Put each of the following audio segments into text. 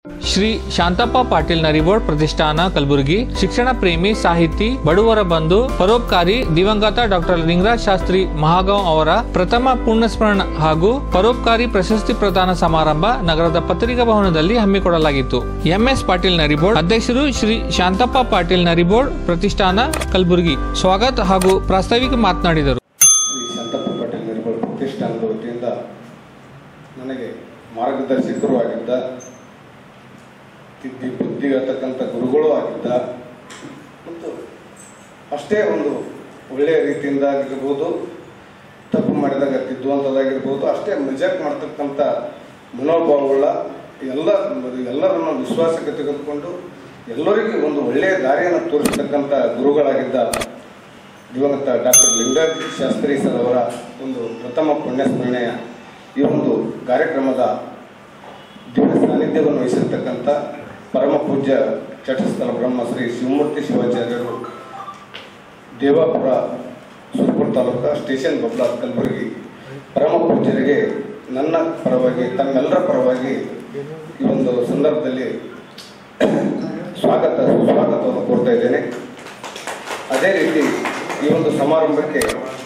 ಶ್ರೀ ಶಾಂತಪ್ಪ ಪಾಟೀಲ್ ನರಿಬೋಳ್ ಪ್ರತಿಷ್ಠಾನ ಕಲಬುರಗಿ ಶಿಕ್ಷಣ ಪ್ರೇಮಿ ಸಾಹಿತಿ ಬಡವರ ಬಂಧು ಪರೋಪಕಾರಿ ದಿವಂಗತ ಡಾಕ್ಟರ್ ಲಿಂಗರಾಜ್ ಶಾಸ್ತ್ರಿ ಮಹಾಗಾಂವ್ ಅವರ ಪ್ರಥಮ ಪುಣ್ಯಸ್ಮರಣ ಹಾಗೂ ಪರೋಪಕಾರಿ ಪ್ರಶಸ್ತಿ ಪ್ರದಾನ ಸಮಾರಂಭ ನಗರದ ಪತ್ರಿಕಾ ಭವನದಲ್ಲಿ ಹಮ್ಮಿಕೊಳ್ಳಲಾಗಿತ್ತು ಎಂಎಸ್ ಪಾಟೀಲ್ ನರಿಬೋಳ್ ಅಧ್ಯಕ್ಷರು ಶ್ರೀ ಶಾಂತಪ್ಪ ಪಾಟೀಲ್ ನರಿಬೋಳ್ ಪ್ರತಿಷ್ಠಾನ ಕಲಬುರಗಿ ಸ್ವಾಗತ ಹಾಗೂ ಪ್ರಾಸ್ತಾವಿಕ ಮಾತನಾಡಿದರು ಶ್ರೀ ಶಾಂತಪ್ಪ ಪಾಟೀಲ್ ನಿರ್ಮಲ್ ಪ್ರತಿಷ್ಠಾನದ ವತಿಯಿಂದ ನನಗೆ ಮಾರ್ಗದರ್ಶಕರು ಆಗಿದ್ದ ತಿದ್ದಿ ಬುದ್ಧಿ ಹೇಳ್ತಕ್ಕಂಥ ಗುರುಗಳು ಆಗಿದ್ದ ಮತ್ತು ಅಷ್ಟೇ ಒಂದು ಒಳ್ಳೆಯ ರೀತಿಯಿಂದ ಆಗಿರ್ಬೋದು ತಪ್ಪು ಮಾಡಿದಾಗ ತಿದ್ದುವಂಥದ್ದಾಗಿರ್ಬೋದು ಅಷ್ಟೇ ಮಜಾಕ್ ಮಾಡ್ತಕ್ಕಂಥ ಮನೋಭಾವವುಳ್ಳ ಎಲ್ಲ ಎಲ್ಲರನ್ನು ವಿಶ್ವಾಸಕ್ಕೆ ತೆಗೆದುಕೊಂಡು ಎಲ್ಲರಿಗೂ ಒಂದು ಒಳ್ಳೆಯ ದಾರಿಯನ್ನು ತೋರಿಸ್ತಕ್ಕಂಥ ಗುರುಗಳಾಗಿದ್ದ ದಿವಂಗತ ಡಾಕ್ಟರ್ ಲಿಂಗರಾಜ್ ಶಾಸ್ತ್ರಿ ಸರ್ ಅವರ ಒಂದು ಪ್ರಥಮ ಪುಣ್ಯಸ್ಮರಣೆಯ ಈ ಒಂದು ಕಾರ್ಯಕ್ರಮದ ದಿವ್ಯ ಸಾನ್ನಿಧ್ಯವನ್ನು ವಹಿಸಿರ್ತಕ್ಕಂಥ ಪರಮ ಪೂಜ್ಯ ಚಟಸ್ಥಲ ಬ್ರಹ್ಮ ಶ್ರೀ ಶಿವಮೂರ್ತಿ ಶಿವಾಚಾರ್ಯರು ದೇವಾಪುರ ಸುರ್ಪುರ ತಾಲೂಕು ಸ್ಟೇಷನ್ ಬಬ್ಲಾ ಕಲಬುರಗಿ ಪರಮ ಪೂಜ್ಯರಿಗೆ ನನ್ನ ಪರವಾಗಿ ತಮ್ಮೆಲ್ಲರ ಪರವಾಗಿ ಈ ಒಂದು ಸಂದರ್ಭದಲ್ಲಿ ಸ್ವಾಗತ ಸುಸ್ವಾಗತವನ್ನು ಕೋರ್ತಾ ಇದ್ದೇನೆ ಅದೇ ರೀತಿ ಈ ಒಂದು ಸಮಾರಂಭಕ್ಕೆ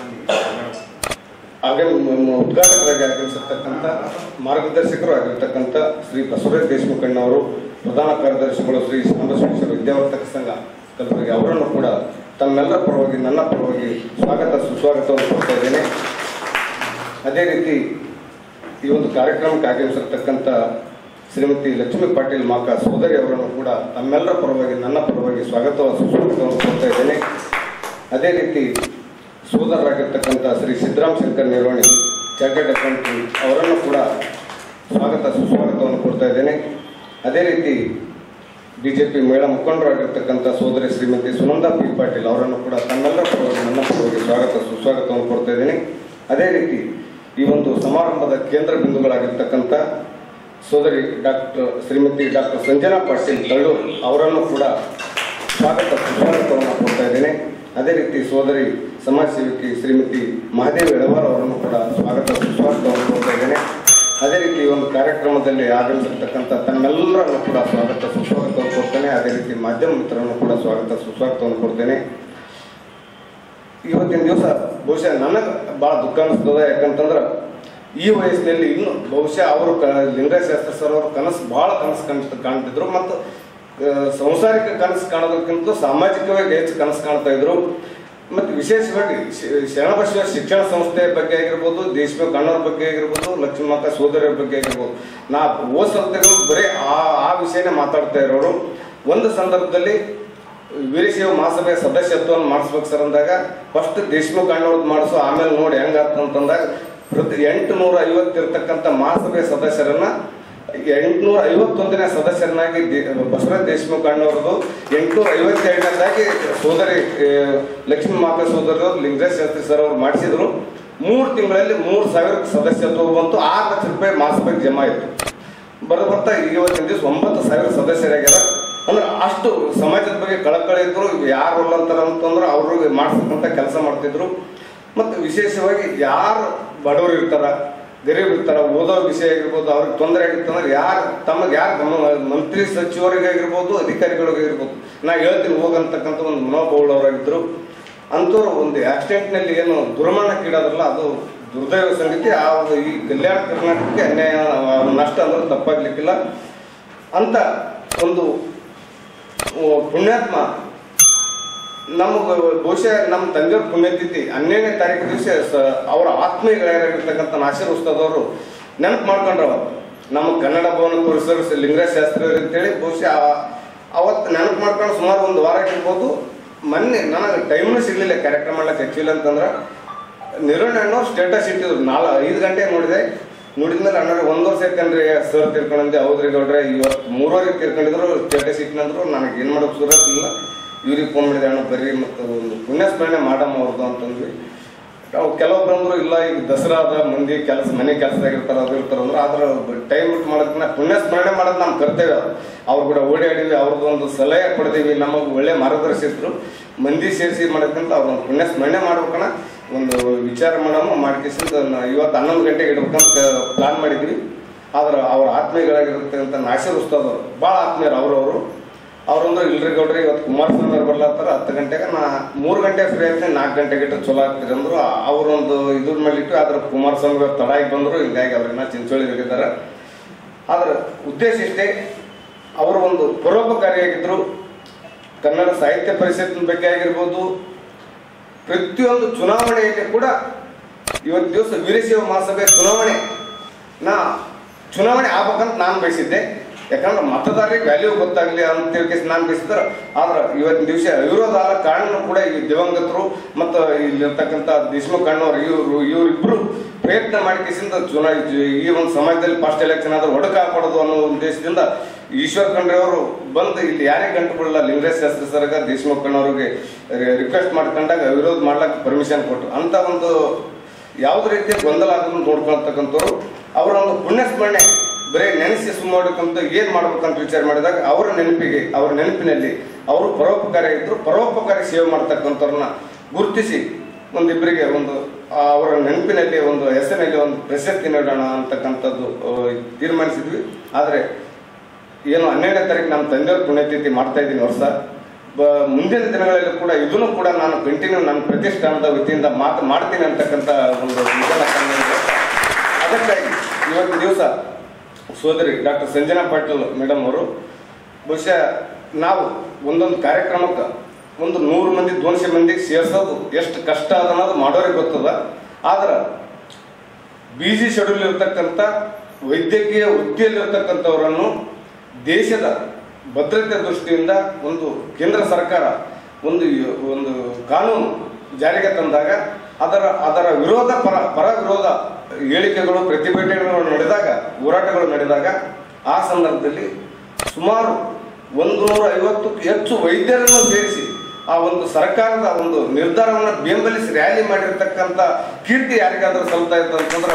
ಆಗಮ್ ಉದ್ಘಾಟಕರಾಗಿ ಆಗಮಿಸಿರ್ತಕ್ಕಂಥ ಮಾರ್ಗದರ್ಶಕರು ಆಗಿರ್ತಕ್ಕಂಥ ಶ್ರೀ ಬಸವರಾಜ್ ದೇಶಮುಖಣ್ಣವರು ಪ್ರಧಾನ ಕಾರ್ಯದರ್ಶಿಗಳು ಶ್ರೀ ಶಾಂಬಸವೇಶ್ವರ ವಿದ್ಯಾವರ್ತಕ ಸಂಘ ಕಲಬುರಗಿ ಅವರನ್ನು ಕೂಡ ತಮ್ಮೆಲ್ಲರ ಪರವಾಗಿ ನನ್ನ ಪರವಾಗಿ ಸ್ವಾಗತ ಸುಸ್ವಾಗತವನ್ನು ಕೊಡ್ತಾ ಇದ್ದೇನೆ ಅದೇ ರೀತಿ ಈ ಒಂದು ಕಾರ್ಯಕ್ರಮಕ್ಕೆ ಆಗಮಿಸಿರ್ತಕ್ಕಂಥ ಶ್ರೀಮತಿ ಲಕ್ಷ್ಮೀ ಪಾಟೀಲ್ ಮಾಕ ಸೋದರಿ ಅವರನ್ನು ಕೂಡ ತಮ್ಮೆಲ್ಲರ ಪರವಾಗಿ ನನ್ನ ಪರವಾಗಿ ಸ್ವಾಗತ ಸುಸ್ವಾಗತವನ್ನು ಕೊಡ್ತಾ ಇದ್ದೇನೆ ಅದೇ ರೀತಿ ಸೋದರರಾಗಿರ್ತಕ್ಕಂಥ ಶ್ರೀ ಸಿದ್ದರಾಮ್ ಶಂಕರ್ ನಿರ್ವಹಣೆ ಚಾರ್ಟೆಡ್ ಅಕೌಂಟೆಂಟ್ ಅವರನ್ನು ಕೂಡ ಸ್ವಾಗತ ಸುಸ್ವಾಗತವನ್ನು ಕೊಡ್ತಾ ಇದ್ದೇನೆ ಅದೇ ರೀತಿ ಬಿಜೆಪಿ ಮಹಿಳಾ ಮುಖಂಡರಾಗಿರ್ತಕ್ಕಂಥ ಸೋದರಿ ಶ್ರೀಮತಿ ಸುನಂದಾ ಪಿ ಪಾಟೀಲ್ ಅವರನ್ನು ಕೂಡ ತಮ್ಮೆಲ್ಲರ ಪರವಾಗಿ ನನ್ನ ಪರವಾಗಿ ಸ್ವಾಗತ ಸುಸ್ವಾಗತವನ್ನು ಕೊಡ್ತಾ ಇದ್ದೇನೆ ಅದೇ ರೀತಿ ಈ ಒಂದು ಸಮಾರಂಭದ ಕೇಂದ್ರ ಬಿಂದುಗಳಾಗಿರ್ತಕ್ಕಂಥ ಸೋದರಿ ಡಾಕ್ಟರ್ ಶ್ರೀಮತಿ ಡಾಕ್ಟರ್ ಸಂಜನಾ ಪಾಟೀಲ್ ತಳ್ಳೂರ್ ಅವರನ್ನು ಕೂಡ ಸ್ವಾಗತ ಸುಸ್ವಾಗತವನ್ನು ಕೊಡ್ತಾ ಇದ್ದೇನೆ ಅದೇ ರೀತಿ ಸೋದರಿ ಸಮಾಜ ಸೇವಕಿ ಶ್ರೀಮತಿ ಮಹಾದೇವಿ ಎಳವಾರ್ ಅವರನ್ನು ಕೂಡ ಸ್ವಾಗತ ಸುಸ್ವಾಗತವನ್ನು ಕೊಡ್ತಾ ಇದ್ದೇನೆ ಅದೇ ರೀತಿ ಈ ಒಂದು ಕಾರ್ಯಕ್ರಮದಲ್ಲಿ ಆಗಮಿಸಿರ್ತಕ್ಕಂಥ ತಮ್ಮೆಲ್ಲರನ್ನು ಕೂಡ ಸ್ವಾಗತ ಸುಸ್ವಾಗತವನ್ನು ಕೊಡ್ತೇನೆ ಅದೇ ರೀತಿ ಮಾಧ್ಯಮ ಮಿತ್ರರನ್ನು ಕೂಡ ಸ್ವಾಗತ ಸುಸ್ವಾಗತವನ್ನು ಕೊಡ್ತೇನೆ ಇವತ್ತಿನ ದಿವಸ ಬಹುಶಃ ನನಗೆ ಭಾಳ ದುಃಖ ಅನಿಸ್ತದೆ ಯಾಕಂತಂದ್ರೆ ಈ ವಯಸ್ಸಿನಲ್ಲಿ ಇನ್ನು ಬಹುಶಃ ಅವರು ಕ ಲಿಂಗರಾಜ್ ಶಾಸ್ತ್ರಿ ಸರ್ ಅವರು ಕನಸು ಭಾಳ ಕನಸು ಕಾಣ್ ಕಾಣ್ತಿದ್ರು ಮತ್ತು ಆ, ಸಂಸಾರಿಕ ಕನಸು ಕಾಣೋದಕ್ಕಿಂತ ಸಾಮಾಜಿಕವಾಗಿ ಹೆಚ್ಚು ಕನಸು ಕಾಣ್ತಾ ಇದ್ರು ಮತ್ತು ವಿಶೇಷವಾಗಿ ಶಿ- ಶರಣಬಸವ ಶಿಕ್ಷಣ ಸಂಸ್ಥೆ ಬಗ್ಗೆ ಆಗಿರ್ಬೋದು ದೇಶಮುಖ ಅಣ್ಣವ್ರ ಬಗ್ಗೆ ಆಗಿರ್ಬೋದು ಲಕ್ಷ್ಮೀಮಾತ ಸೋದರಿಯರ ಬಗ್ಗೆ ಆಗಿರ್ಬೋದು ನಾ ಓ ಸಂಸ್ಥೆಗಳು ಬರೀ ಆ ಆ ವಿಷಯನೇ ಮಾತಾಡ್ತಾ ಇರೋರು ಒಂದು ಸಂದರ್ಭದಲ್ಲಿ ವೀರಶೈವ ಮಹಾಸಭೆಯ ಸದಸ್ಯತ್ವವನ್ನು ಮಾಡಿಸ್ಬೇಕು ಸರ್ ಅಂದಾಗ ಫಸ್ಟ್ ದೇಶಮುಖ ಅಣ್ಣವ್ರದ್ದು ಮಾಡಿಸು ಆಮೇಲೆ ನೋಡಿ ಹೆಂಗಾಗ್ತ ಅಂತಂದಾಗ ಪ್ರತಿ ಎಂಟುನೂರ ಐವತ್ತಿರ್ತಕ್ಕಂಥ ಮಹಾಸಭೆಯ ಸದಸ್ಯರನ್ನ ಎಂಟುನೂರ ಐವತ್ತೊಂದನೇ ಸದಸ್ಯರನ್ನಾಗಿ ದೇ- ಬಸವರಾಜ ದೇಶಮುಖ ಅಣ್ಣವ್ರದ್ದು ಎಂಟುನೂರ ಐವತ್ತೆರಡನೇದಾಗಿ ಸೋದರಿ ಆ, ಲಕ್ಷ್ಮೀ ಮಾತಾ ಸೋದರರು ಲಿಂಗರಾಜ್ ಶಾಸ್ತ್ರಿ ಸರ್ ಅವರು ಮಾಡಿಸಿದ್ರು ಮೂರು ತಿಂಗಳಲ್ಲಿ ಮೂರು ಸಾವಿರ ಸದಸ್ಯತ್ವ ಬಂತು ಆರು ಲಕ್ಷ ರೂಪಾಯಿ ಮಹಾಸಭೆಗೆ ಜಮಾ ಆಯಿತು ಬರೋ ಬರ್ತಾ ಇವತ್ತಿನ ದಿವಸ ಒಂಬತ್ತು ಸಾವಿರ ಸದಸ್ಯರಾಗ್ಯಾರ ಅಂದ್ರೆ ಅಷ್ಟು ಸಮಾಜದ ಬಗ್ಗೆ ಕಳಕಳಿ ಇದ್ರು ಯಾರು ಅಂತಾರ ಅಂತಂದ್ರೆ ಅವ್ರಿಗೆ ಮಾಡಿಸ್ತಕ್ಕಂಥ ಕೆಲಸ ಮಾಡ್ತಿದ್ರು ಮತ್ತು ವಿಶೇಷವಾಗಿ ಯಾರು ಬಡವರು ಇರ್ತಾರ ಗರೀಬ್ ಇರ್ತಾರ ಓದೋ ವಿಷಯ ಆಗಿರ್ಬೋದು ಅವ್ರಿಗೆ ತೊಂದರೆ ಆಗಿರ್ತಂದ್ರೆ ಯಾರು ತಮಗೆ ಯಾರು ಗಮ ಮಂತ್ರಿ ಸಚಿವರಿಗಾಗಿರ್ಬೋದು ಅಧಿಕಾರಿಗಳಿಗಾಗಿರ್ಬೋದು ನಾ ಹೇಳ್ತೀನಿ ಹೋಗಂತಕ್ಕಂಥ ಒಂದು ಮನೋಭಾವಳವರಾಗಿದ್ದರು ಅಂಥವ್ರು ಒಂದು ಆಕ್ಸಿಡೆಂಟ್ನಲ್ಲಿ ಏನು ದುರ್ಮರಣಕ್ಕೀಡಾದ್ರಲ್ಲ ಅದು ದುರ್ದೈವ ಸಂಗತಿ ಆ ಒಂದು ಈ ಕಲ್ಯಾಣ ಕರ್ನಾಟಕಕ್ಕೆ ಅನ್ಯಾಯ ಆ, ನಷ್ಟ ಅಂದ್ರೆ ತಪ್ಪಾಗ್ಲಿಕ್ಕಿಲ್ಲ ಅಂತ ಒಂದು ಆ, ಪುಣ್ಯಾತ್ಮ ನಮ್ಮ ಬಹುಶಃ ನಮ್ಮ ತಂದೆಯವ್ರ ಪುಣ್ಯತಿಥಿ ಹನ್ನೆರಡನೇ ತಾರೀಕು ದಿವಸ ಅವರ ಆತ್ಮೀಯರಾಗಿರ್ತಕ್ಕಂಥ ನಾಶರ್ ಉಸ್ತಾದವರು ನೆನಪು ಮಾಡ್ಕೊಂಡ್ರು ಅವತ್ತು ನಮ್ಮ ಕನ್ನಡ ಭವನ ತೋರಿಸೋರು ಶ್ರೀ ಲಿಂಗರಾಜ್ ಶಾಸ್ತ್ರಿ ಅವ್ರು ಅಂತೇಳಿ ಬಹುಶಃ ಆ- ಅವತ್ತು ನೆನಪು ಮಾಡ್ಕೊಂಡು ಸುಮಾರು ಒಂದು ವಾರ ಇರ್ಬೋದು ಮೊನ್ನೆ ನನಗೆ ಟೈಮ್ನು ಸಿಗಲಿಲ್ಲ ಕಾರ್ಯಕ್ರಮ ಮಾಡಕ್ಕೆ ಆ್ಯಕ್ಚುಲಿ ಅಂತಂದ್ರೆ ನಿರ್ವಹಣೆ ಅನ್ನೋರು ಸ್ಟೇಟಸ್ ಇಟ್ಟಿದ್ರು ನಾಲ್ ಐದು ಗಂಟೆ ನೋಡಿದೆ ನೋಡಿದ್ಮೇಲೆ ಅಣ್ಣವ್ರೆ ಒಂದು ವರ್ಷ ಯಾಕಂದ್ರೆ ಸರ್ ತೀರ್ಕೊಂಡೆ ಹೌದ್ರಿ ಗೌಡ್ರೆ ಇವತ್ತು ಮೂರುವರೆಗೆ ತೀರ್ಕೊಂಡಿದ್ರು ಸ್ಟೇಟಸ್ ಇಟ್ಟಿನಂದ್ರು ನನಗೆ ಏನು ಮಾಡೋಕೆ ಸುರತ್ತಿಲ್ಲ ಇವ್ರಿಗೆ ಫೋನ್ ಮಾಡಿದೆ ಅಣ್ಣ ಬರ್ರಿ ಮತ್ತು ಒಂದು ಪುಣ್ಯಸ್ಮರಣೆ ಮಾಡಮ್ಮ ಅವ್ರದ್ದು ಅಂತಂದ್ವಿ ಅವ್ ಕೆಲವೊಬ್ಬರಂದ್ರು ಇಲ್ಲ ಈಗ ದಸರಾ ಅದ ಮಂದಿ ಕೆಲಸ ಮನೆ ಕೆಲಸದಾಗಿರ್ತಾರ ಅದು ಇರ್ತಾರ ಅಂದ್ರೆ ಆದ್ರೆ ಟೈಮ್ ಬಿಟ್ಟು ಮಾಡೋದನ್ನ ಪುಣ್ಯಸ್ಮರಣೆ ಮಾಡೋದು ನಮ್ಮ ಕರ್ತವ್ಯ ಅವ್ರು ಕೂಡ ಓಡಾಡಿವಿ ಅವ್ರದ್ದು ಒಂದು ಸಲಹೆ ಪಡೆದೀವಿ ನಮಗೆ ಒಳ್ಳೆ ಮಾರ್ಗದರ್ಶಿದ್ರು ಮಂದಿ ಸೇರಿಸಿ ಮಾಡೋದಕ್ಕಿಂತ ಅವ್ರೊಂದು ಪುಣ್ಯಸ್ಮರಣೆ ಮಾಡ್ಬೇಕಣ್ಣ ಒಂದು ವಿಚಾರ ಮಾಡಮ್ಮ ಮಾಡ್ಕೇಸಿಂದ ಇವತ್ತು ಹನ್ನೊಂದು ಗಂಟೆಗೆ ಇಡ್ಬೇಕಂತ ಪ್ಲಾನ್ ಮಾಡಿದ್ವಿ ಆದ್ರೆ ಅವ್ರ ಆತ್ಮೀಯಗಳಾಗಿರ್ತಕ್ಕಂಥ ನಾಸಿರ್ ಉಸ್ತಾದ್ ಅವರು ಭಾಳ ಆತ್ಮೀಯರು ಅವರವರು ಅವ್ರಂದ್ರೆ ಇಲ್ರಿ ಗೌಡ್ರಿ ಇವತ್ತು ಕುಮಾರಸ್ವಾಮಿ ಅವ್ರು ಬರ್ಲತ್ತಾರ ಹತ್ತು ಗಂಟೆಗೆ ನಾ ಮೂರು ಗಂಟೆ ಫ್ರೀ ಆಗ್ತೀನಿ ನಾಲ್ಕು ಗಂಟೆಗೆ ಇಟ್ಟು ಚಲೋ ಆಗ್ತೀರಿ ಅಂದ್ರು ಅವರೊಂದು ಇದ್ರ ಮೇಲೆ ಇಟ್ಟು ಆದ್ರೆ ಕುಮಾರಸ್ವಾಮಿ ಅವ್ರು ತಡಾಗಿ ಬಂದರು ಹಿಂಗಾಗಿ ಅವ್ರನ್ನ ಚಿಂಚೋಳಿ ಹೋಗಿದ್ದಾರೆ ಆದ್ರೆ ಉದ್ದೇಶ ಇಷ್ಟೇ ಅವರು ಒಂದು ಪರೋಪಕಾರಿಯಾಗಿದ್ದರು ಕನ್ನಡ ಸಾಹಿತ್ಯ ಪರಿಷತ್ತಿನ ಬಗ್ಗೆ ಆಗಿರ್ಬೋದು ಪ್ರತಿಯೊಂದು ಚುನಾವಣೆಯಲ್ಲಿ ಕೂಡ ಇವತ್ತು ದಿವಸ ವೀರಶೈವ ಮಹಾಸಭೆ ಚುನಾವಣೆ ನಾ ಚುನಾವಣೆ ಆಗ್ಬೇಕಂತ ನಾನು ಬಯಸಿದ್ದೆ ಯಾಕಂದ್ರೆ ಮತದಾರರಿಗೆ ವ್ಯಾಲ್ಯೂ ಗೊತ್ತಾಗ್ಲಿ ಅಂತ ತಿಳ್ಕೇಸಿ ನಾನು ಬಯಸಿದ್ರೆ ಆದ್ರೆ ಇವತ್ತಿನ ದಿವಸ ಅವಿರೋಧ ಆದ ಕಾರಣ ಕೂಡ ಈ ದಿವಂಗತರು ಮತ್ತು ಇಲ್ಲಿರ್ತಕ್ಕಂಥ ದೇಶಮುಖ್ ಅಣ್ಣವ್ರು ಇವರು ಇವರಿಬ್ಬರು ಪ್ರಯತ್ನ ಮಾಡಿಕೆಸಿಂದ ಚುನಾ ಈ ಒಂದು ಸಮಾಜದಲ್ಲಿ ಫಸ್ಟ್ ಎಲೆಕ್ಷನ್ ಆದ್ರೆ ಒಡಕ ಹಾಕೊಡೋದು ಅನ್ನೋ ಉದ್ದೇಶದಿಂದ ಈಶ್ವರ್ ಖಂಡ್ರೆ ಅವರು ಬಂದು ಇಲ್ಲಿ ಯಾರೇ ಗಂಟು ಬಿಡಲ್ಲ ಲಿಂಗರಾಜ್ ಶಾಸ್ತ್ರಿ ಸರ್ಗ ದೇಶಮುಖ್ ಅಣ್ಣವ್ರಿಗೆ ರಿಕ್ವೆಸ್ಟ್ ಮಾಡ್ಕೊಂಡಾಗ ವಿರೋಧ ಮಾಡ್ಲಕ್ಕೆ ಪರ್ಮಿಷನ್ ಕೊಟ್ಟರು ಅಂತ ಒಂದು ಯಾವುದೇ ರೀತಿಯ ಗೊಂದಲ ಆಗೋದನ್ನು ನೋಡ್ಕೊಳ್ತಕ್ಕಂಥವ್ರು ಅವರ ಒಂದು ಪುಣ್ಯ ಸ್ಮರಣೆ ಬರೀ ನೆನೆಸಿ ಸುಮ್ಮಡಕ್ಕಂತ ಏನು ಮಾಡ್ಬೇಕಂತ ವಿಚಾರ ಮಾಡಿದಾಗ ಅವರ ನೆನಪಿಗೆ ಅವರ ನೆನಪಿನಲ್ಲಿ ಅವರು ಪರೋಪಕಾರಿ ಇದ್ರು ಪರೋಪಕಾರಿ ಸೇವೆ ಮಾಡ್ತಕ್ಕಂಥವ್ರನ್ನ ಗುರುತಿಸಿ ಒಂದಿಬ್ಬರಿಗೆ ಒಂದು ಆ ಅವರ ನೆನಪಿನಲ್ಲಿ ಒಂದು ಹೆಸರಿನಲ್ಲಿ ಒಂದು ಪ್ರಶಸ್ತಿ ನೀಡೋಣ ಅಂತಕ್ಕಂಥದ್ದು ಆ, ತೀರ್ಮಾನಿಸಿದ್ವಿ ಆದರೆ ಏನು ಹನ್ನೆರಡನೇ ತಾರೀಕು ನಮ್ಮ ತಂದೆಯವ್ರ ಪುಣ್ಯತಿಥಿ ಮಾಡ್ತಾ ಇದ್ದೀನಿ ವರ್ಷ ಬ ಮುಂದಿನ ದಿನಗಳಲ್ಲಿ ಕೂಡ ಇದನ್ನು ಕೂಡ ನಾನು ಕಂಟಿನ್ಯೂ ನನ್ನ ಪ್ರತಿಷ್ಠಾನದ ವತಿಯಿಂದ ಮಾತು ಮಾಡ್ತೀನಿ ಅಂತಕ್ಕಂಥ ಒಂದು ವಿಚಾರ ಕಂಡಿದೆ. ಅದಕ್ಕಾಗಿ ಇವತ್ತು ದಿವಸ ಸೋದರಿ ಡಾಕ್ಟರ್ ಸಂಜನಾ ಪಾಟೀಲ್ ಮೇಡಮ್ ಅವರು ಬಹುಶಃ ನಾವು ಒಂದೊಂದು ಕಾರ್ಯಕ್ರಮಕ್ಕೆ ಒಂದು ನೂರು ಮಂದಿ ದೋನ್ಸೆ ಮಂದಿ ಸೇರ್ಸೋದು ಎಷ್ಟು ಕಷ್ಟ ಅದ ಅನ್ನೋದು ಮಾಡೋರಿಗೆ ಗೊತ್ತದ ಆದ್ರೆ ಬಿಜಿ ಶೆಡ್ಯೂಲ್ ಇರ್ತಕ್ಕಂಥ ವೈದ್ಯಕೀಯ ವೃತ್ತಿಯಲ್ಲಿರ್ತಕ್ಕಂಥವರನ್ನು ದೇಶದ ಭದ್ರತೆ ದೃಷ್ಟಿಯಿಂದ ಒಂದು ಕೇಂದ್ರ ಸರ್ಕಾರ ಒಂದು ಒಂದು ಕಾನೂನು ಜಾರಿಗೆ ತಂದಾಗ ಅದರ ಅದರ ವಿರೋಧ ಪರ ಪರ ವಿರೋಧ ಹೇಳಿಕೆಗಳು ಪ್ರತಿಭಟನೆಗಳು ನಡೆದಾಗ ಹೋರಾಟಗಳು ನಡೆದಾಗ ಆ ಸಂದರ್ಭದಲ್ಲಿ ಸುಮಾರು ಒಂದು ನೂರ ಐವತ್ತಕ್ಕೂ ಹೆಚ್ಚು ವೈದ್ಯರನ್ನು ಸೇರಿಸಿ ಆ ಒಂದು ಸರ್ಕಾರದ ಒಂದು ನಿರ್ಧಾರವನ್ನು ಬೆಂಬಲಿಸಿ ರ್ಯಾಲಿ ಮಾಡಿರ್ತಕ್ಕಂಥ ಕೀರ್ತಿ ಯಾರಿಗಾದ್ರೂ ಸಲ್ತಾ ಇತ್ತು ಅಂತಂದ್ರೆ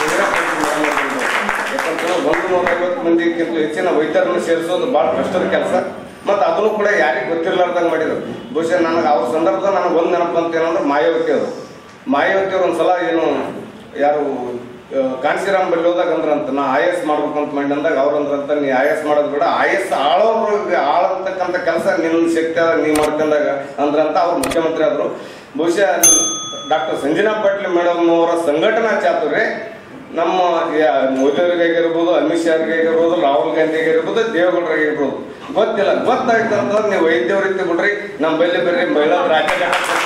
ಯಾಕಂತಂದ್ರೆ ಒಂದು ನೂರ ಐವತ್ತು ಮಂದಿಗಿಂತ ಹೆಚ್ಚಿನ ವೈದ್ಯರನ್ನು ಸೇರಿಸೋದು ಭಾಳ ಕಷ್ಟದ ಕೆಲಸ ಮತ್ತು ಅದನ್ನು ಕೂಡ ಯಾರಿಗೆ ಗೊತ್ತಿರ್ಲಾರ್ದಂಗೆ ಮಾಡಿದ್ರು ಬಹುಶಃ ನನಗೆ ಅವ್ರ ಸಂದರ್ಭದಲ್ಲಿ ನನಗೆ ಒಂದು ನೆನಪು ಅಂತ ಏನಂದ್ರೆ ಮಾಯಾವತಿ ಅವರು ಮಾಯಾವತಿ ಅವ್ರು ಒಂದ್ಸಲ ಏನು ಯಾರು ಆ, ಕಾಂಶಿರಾಮ್ ಬಲ್ಲಿ ಹೋದಾಗ ಅಂದ್ರಂತ ನಾ ಐ ಎಸ್ ಮಾಡ್ಬೇಕು ಅಂತ ಮಾಡಿ ಅಂದಾಗ ಅವ್ರು ಅಂದ್ರಂತ ನೀ ಐ ಎಸ್ ಮಾಡೋದು ಬೇಡ ಐ ಎಸ್ ಆಳೋರ್ಗೆ ಆಳತಕ್ಕಂಥ ಕೆಲಸ ನಿನ್ನ ಶಕ್ತಿ ಆದಾಗ ನೀ ಮಾಡ್ಕೊಂಡಾಗ ಅಂದ್ರಂತ ಅವ್ರು ಮುಖ್ಯಮಂತ್ರಿ ಆದರು ಬಹುಶಃ ಡಾಕ್ಟರ್ ಸಂಜನಾ ಪಾಟೀಲ್ ಮೇಡಮ್ ಅವರ ಸಂಘಟನಾ ಚಾತುರ್ಯ ನಮ್ಮ ಯಾ- ಮೋದಿ ಅವ್ರಿಗೆ ಆಗಿರ್ಬೋದು ಅಮಿತ್ ಶಾ ಅವ್ರಿಗೆ ಆಗಿರ್ಬೋದು ರಾಹುಲ್ ಗಾಂಧಿ ಆಗಿರ್ಬೋದು ದೇವೇಗೌಡರಿಗೆ ಆಗಿರ್ಬೋದು ಗೊತ್ತಿಲ್ಲ ಗೊತ್ತಾಯ್ತು ಅಂತಂದ್ರೆ ನೀವು ವೈದ್ಯ ವೃತ್ತಿ ಬಿಡ್ರಿ ನಮ್ಮ ಬಲ್ಲಿ ಬರ್ರಿ ಮಹಿಳಾ ರಾಜ್ಯ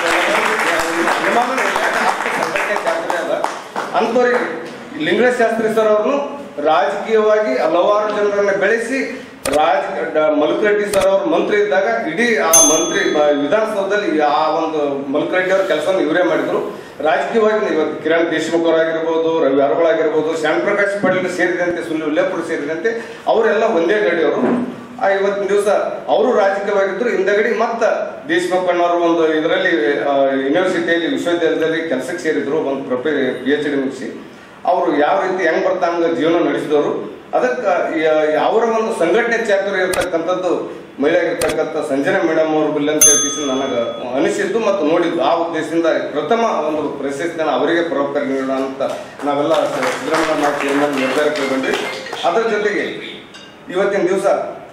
ಅಂಥವ್ರಿಗೆ ಲಿಂಗರಾಜ್ ಶಾಸ್ತ್ರಿ ಸರ್ ಅವ್ರನ್ನು ರಾಜಕೀಯವಾಗಿ ಹಲವಾರು ಜನರನ್ನ ಬೆಳೆಸಿ ರಾಜ ಡ- ಮಲ್ಕರೆಡ್ಡಿ ಸರ್ ಅವ್ರ ಮಂತ್ರಿ ಇದ್ದಾಗ ಇಡೀ ಆ ಮಂತ್ರಿ ಬ- ವಿಧಾನಸೌಧದಲ್ಲಿ ಆ ಒಂದು ಮಲ್ಕರೆಡ್ಡಿ ಅವ್ರ ಕೆಲಸವನ್ನು ಇವರೇ ಮಾಡಿದ್ರು ರಾಜಕೀಯವಾಗಿ ಇವತ್ತು ಕಿರಣ್ ದೇಶಮುಖ್ ಅವರಾಗಿರ್ಬೋದು ರವಿ ಅರಗಳಾಗಿರ್ಬೋದು ಶ್ಯಾಮ್ ಪ್ರಕಾಶ್ ಪಾಟೀಲ್ ಸೇರಿದಂತೆ ಸುನಿಲ್ ಉಲ್ಲೇಪುರ ಸೇರಿದಂತೆ ಅವರೆಲ್ಲ ಒಂದೇ ಗಡಿಯವರು ಆ ಇವತ್ತಿನ ದಿವಸ ಅವರು ರಾಜಕೀಯವಾಗಿದ್ರು ಹಿಂದಗಡಿ ಮತ್ತ ದೇಶಮುಖ್ ಅಣ್ಣವರು ಒಂದು ಇದರಲ್ಲಿ ಯೂನಿವರ್ಸಿಟಿಯಲ್ಲಿ ವಿಶ್ವವಿದ್ಯಾಲಯದಲ್ಲಿ ಕೆಲಸಕ್ಕೆ ಸೇರಿದ್ರು ಒಂದು ಪ್ರೊಫೆ ಪಿ ಎಚ್ ಡಿ ಮುಗಿಸಿ ಅವರು ಯಾವ ರೀತಿ ಹೆಂಗ್ ಬರ್ತಾ ಹಂಗ ಜೀವನ ನಡೆಸಿದವರು ಅದಕ್ಕೆ ಅವರ ಒಂದು ಸಂಘಟನೆ ಚಾತುರ್ಯ ಇರ್ತಕ್ಕಂಥದ್ದು ಮಹಿಳೆ ಆಗಿರ್ತಕ್ಕಂಥ ಸಂಜನಾ ಮೇಡಮ್ ಅವ್ರ ಬಲ್ಲಿ ಅಂತ ಹೇಳಿ ನನಗೆ ಅನಿಸಿದ್ದು ಮತ್ತು ನೋಡಿದ್ದು ಆ ಉದ್ದೇಶದಿಂದ ಪ್ರಥಮ ಒಂದು ಪ್ರಶಸ್ತಿಯನ್ನು ಅವರಿಗೆ ಪರೋಪಕಾರಿ ನೀಡೋಣ ಅಂತ ನಾವೆಲ್ಲ ಸಿದ್ದರಾಮಯ್ಯ ನಾವು ತೀರ್ಮಾನ ನಿರ್ಧಾರ ಕೈಗೊಂಡ್ವಿ ಅದರ ಜೊತೆಗೆ ಇವತ್ತಿನ ದಿವಸ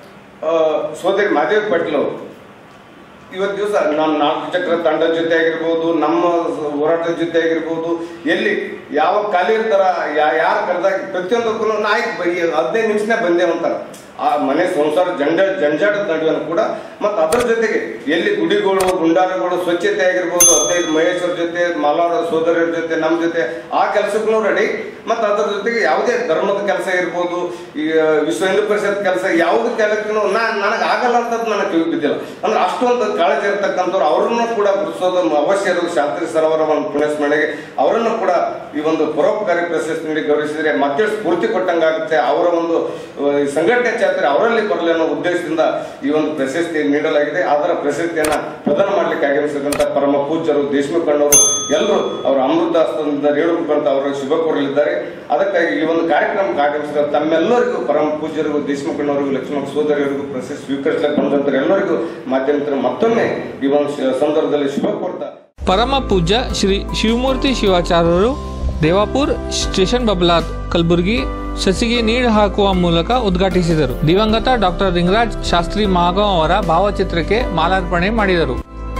ಸೋದರಿ ಮಾದೇವಿ ಪಾಟೀಲ್ ಅವರು ಇವತ್ತು ದಿವಸ ನಮ್ಮ ನಾಲ್ಕು ಚಕ್ರ ತಂಡದ ಜೊತೆ ಆಗಿರ್ಬೋದು ನಮ್ಮ ಹೋರಾಟದ ಜೊತೆ ಆಗಿರ್ಬೋದು ಎಲ್ಲಿ ಯಾವ ಖಾಲಿ ಇರ್ತಾರ ಯಾ ಯಾರು ಕರೆದಾಗ ಪ್ರತಿಯೊಂದಕ್ಕೂ ನಾಯ್ತು ಬೈ ಹದಿನೈದು ನಿಮಿಷನೇ ಬಂದೆ ಅಂತಾರೆ ಆ ಮನೆ ಸಂಸಾರ ಜಂಡ ಜಂಜಾಟದ ನಡುವೆ ಕೂಡ ಮತ್ತು ಅದರ ಜೊತೆಗೆ ಎಲ್ಲಿ ಗುಡಿಗಳು ಗುಂಡಾರಗಳು ಸ್ವಚ್ಛತೆ ಆಗಿರ್ಬೋದು ಹದಿನೈದು ಮಹೇಶ್ವರ ಜೊತೆ ಮಾಲಾರ ಸೋದರಿಯರ ಜೊತೆ ನಮ್ಮ ಜೊತೆ ಆ ಕೆಲಸಕ್ಕೂ ರೆಡಿ ಮತ್ತು ಅದರ ಜೊತೆಗೆ ಯಾವುದೇ ಧರ್ಮದ ಕೆಲಸ ಇರ್ಬೋದು ಈಗ ವಿಶ್ವ ಹಿಂದೂ ಪರಿಷತ್ ಕೆಲಸ ಯಾವುದು ಕೆಲಸಕ್ಕೂ ನಾನು ನನಗೆ ಆಗಲ್ಲ ಅಂತದ್ದು ನನಗೆ ಕಿವಿ ಬಿದ್ದಿಲ್ಲ ಅಂದ್ರೆ ಅಷ್ಟೊಂದು ಕಾಳಜಿ ಇರ್ತಕ್ಕಂಥವ್ರು ಅವರನ್ನು ಕೂಡ ಗುರುತಿಸೋದು ಅವಶ್ಯ ಇರೋದು ಶಾಸ್ತ್ರಿ ಸರ್ ಅವರ ಒಂದು ಪುಣ್ಯಸ್ಮರಣೆಗೆ ಅವರನ್ನು ಕೂಡ ಈ ಒಂದು ಪರೋಪಕಾರಿ ಪ್ರಶಸ್ತಿ ನೀಡಿ ಗೌರವಿಸಿದರೆ ಮತ್ತೆ ಸ್ಫೂರ್ತಿ ಕೊಟ್ಟಂಗಾಗುತ್ತೆ ಅವರ ಒಂದು ಆ, ಈ ಸಂಘಟನೆ ಚಾತುರ್ಯ ಅವರಲ್ಲಿ ಬರಲಿ ಅನ್ನೋ ಉದ್ದೇಶದಿಂದ ಈ ಒಂದು ಪ್ರಶಸ್ತಿ ನೀಡಲಾಗಿದೆ ಅದರ ಪ್ರಶಸ್ತಿಯನ್ನ ಪ್ರದಾನ ಮಾಡಲಿಕ್ಕೆ ಆಗಮಿಸಿದಂತ ಪರಮ ಪೂಜ್ಯರು ದೇಶಮುಖ್ ಅಣ್ಣವರು ಎಲ್ಲರೂ ಅವರ ಅಮೃತ ಹಸ್ತದಿಂದ ರೇಣುಕಂತ ಅವರ ಶುಭ ಕೋರಲಿದ್ದಾರೆ ಅದಕ್ಕಾಗಿ ಈ ಒಂದು ಕಾರ್ಯಕ್ರಮಕ್ಕೆ ಆಗಮಿಸಿದ ತಮ್ಮೆಲ್ಲರಿಗೂ ಪರಮ ಪೂಜ್ಯರಿಗೂ ದೇಶಮುಖ್ ಅಣ್ಣವರಿಗೂ ಲಕ್ಷ್ಮಣ ಸೋದರಿಯರಿಗೂ ಪ್ರಶಸ್ತಿ ಸ್ವೀಕರಿಸಲಿಕ್ಕೆ ಬಂದಂತ ಎಲ್ಲರಿಗೂ ಮಾಧ್ಯಮಿತರ ಮತ್ತೊಮ್ಮೆ ಈ ಒಂದು ಶ- ಸಂದರ್ಭದಲ್ಲಿ ಶುಭ ಕೋರ್ತಾ ಪರಮ ಪೂಜ್ಯ ಶ್ರೀ ಶಿವಮೂರ್ತಿ ಶಿವಾಚಾರ್ಯರು ದೇವಾಪುರ್ ಸ್ಟೇಷನ್ ಬಬ್ಲಾದ್ ಕಲಬುರಗಿ ಸಸಿಗೆ ನೀರು ಹಾಕುವ ಮೂಲಕ ಉದ್ಘಾಟಿಸಿದರು ದಿವಂಗತ ಡಾಕ್ಟರ್ ಲಿಂಗರಾಜ್ ಶಾಸ್ತ್ರಿ ಮಹಾಗಾಂವ್ ಅವರ ಭಾವಚಿತ್ರಕ್ಕೆ ಮಾಲಾರ್ಪಣೆ ಮಾಡಿದರು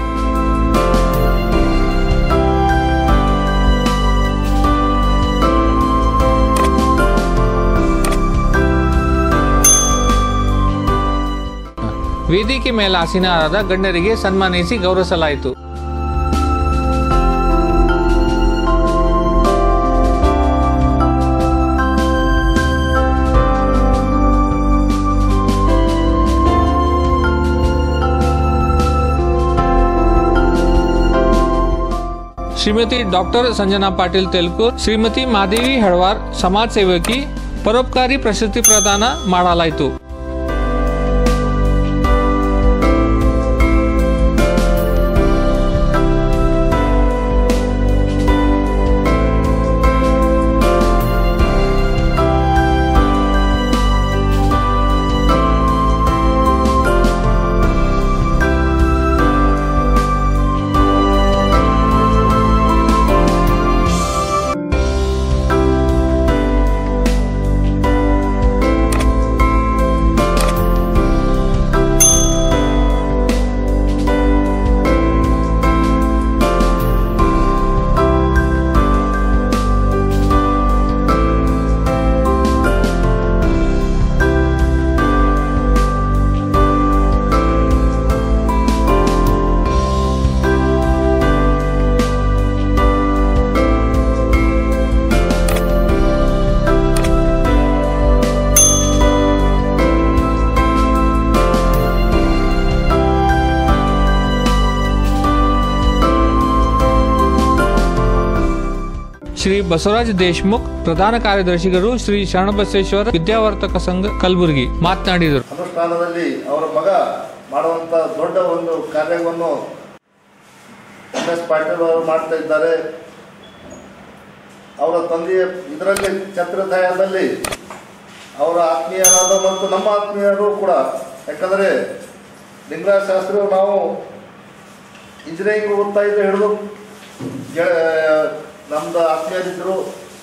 ವೇದಿಕೆ ಮೇಲೆ ಆಸೀನರಾದ ಗಣ್ಯರಿಗೆ ಸನ್ಮಾನಿಸಿ ಗೌರವಿಸಲಾಯಿತು ಶ್ರೀಮತಿ ಡಾಕ್ಟರ್ ಸಂಜನಾ ಪಾಟೀಲ್ ತೆಲ್ಕೂರ್ ಶ್ರೀಮತಿ ಮಾದೇವಿ ಹಳವಾರ್ ಸಮಾಜ ಸೇವಕಿ ಪರೋಪಕಾರಿ ಪ್ರಶಸ್ತಿ ಪ್ರದಾನ ಮಾಡಲಾಯಿತು ಶ್ರೀ ಬಸವರಾಜ ದೇಶ್ಮುಖ್ ಪ್ರಧಾನ ಕಾರ್ಯದರ್ಶಿಗಳು ಶ್ರೀ ಶರಣಬಸವೇಶ್ವರ ವಿದ್ಯಾವರ್ತಕ ಸಂಘ ಕಲಬುರಗಿ ಮಾತನಾಡಿದರು ಅನುಷ್ಠಾನದಲ್ಲಿ ಅವರ ಮಗ ಮಾಡುವಂಥ ದೊಡ್ಡ ಒಂದು ಕಾರ್ಯವನ್ನು ಎಂ ಎಸ್ ಪಾಟೀಲ್ ಅವರು ಮಾಡ್ತಾ ಇದ್ದಾರೆ ಅವರ ತಂದೆಯ ಇದರಲ್ಲಿ ಛತ್ರಛಾಯದಲ್ಲಿ ಅವರ ಆತ್ಮೀಯರಾದ ಮತ್ತು ನಮ್ಮ ಆತ್ಮೀಯರು ಕೂಡ ಯಾಕಂದರೆ ಲಿಂಗರಾಜ ಶಾಸ್ತ್ರಿ ನಾವು ಇಂಜಿನಿಯರಿಂಗ್ ಓದ್ತಾ ಇದ್ದ ಹಿಡಿದು ಗೆ- ನಮ್ದು ಆತ್ಮೀಯರಿದ್ದರು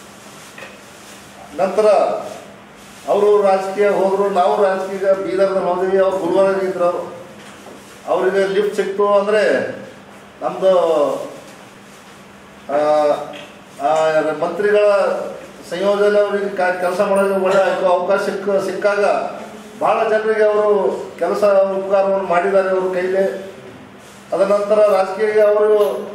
ನಂತರ ಅವರು ರಾಜಕೀಯ ಹೋದರು ನಾವು ರಾಜಕೀಯ ಬೀದರ್ನಲ್ಲಿ ಹೋದ್ವಿ ಅವ್ರು ಗುಲ್ಬರ್ಗ ಇದ್ರು ಅವರಿಗೆ ಲಿಫ್ಟ್ ಸಿಕ್ತು ಅಂದರೆ ನಮ್ಮದು ಮಂತ್ರಿಗಳ ಸಂಯೋಜನೆ ಅವರಿಗೆ ಕೆಲಸ ಮಾಡೋದು ಒಳ್ಳೆ ಅವಕಾಶ ಸಿಕ್ಕ ಸಿಕ್ಕಾಗ ಭಾಳ ಜನರಿಗೆ ಅವರು ಕೆಲಸ ಉಪಕಾರವನ್ನು ಮಾಡಿದ್ದಾರೆ ಅವ್ರ ಕೈಲಿ ಅದ ನಂತರ ರಾಜಕೀಯ ಅವರು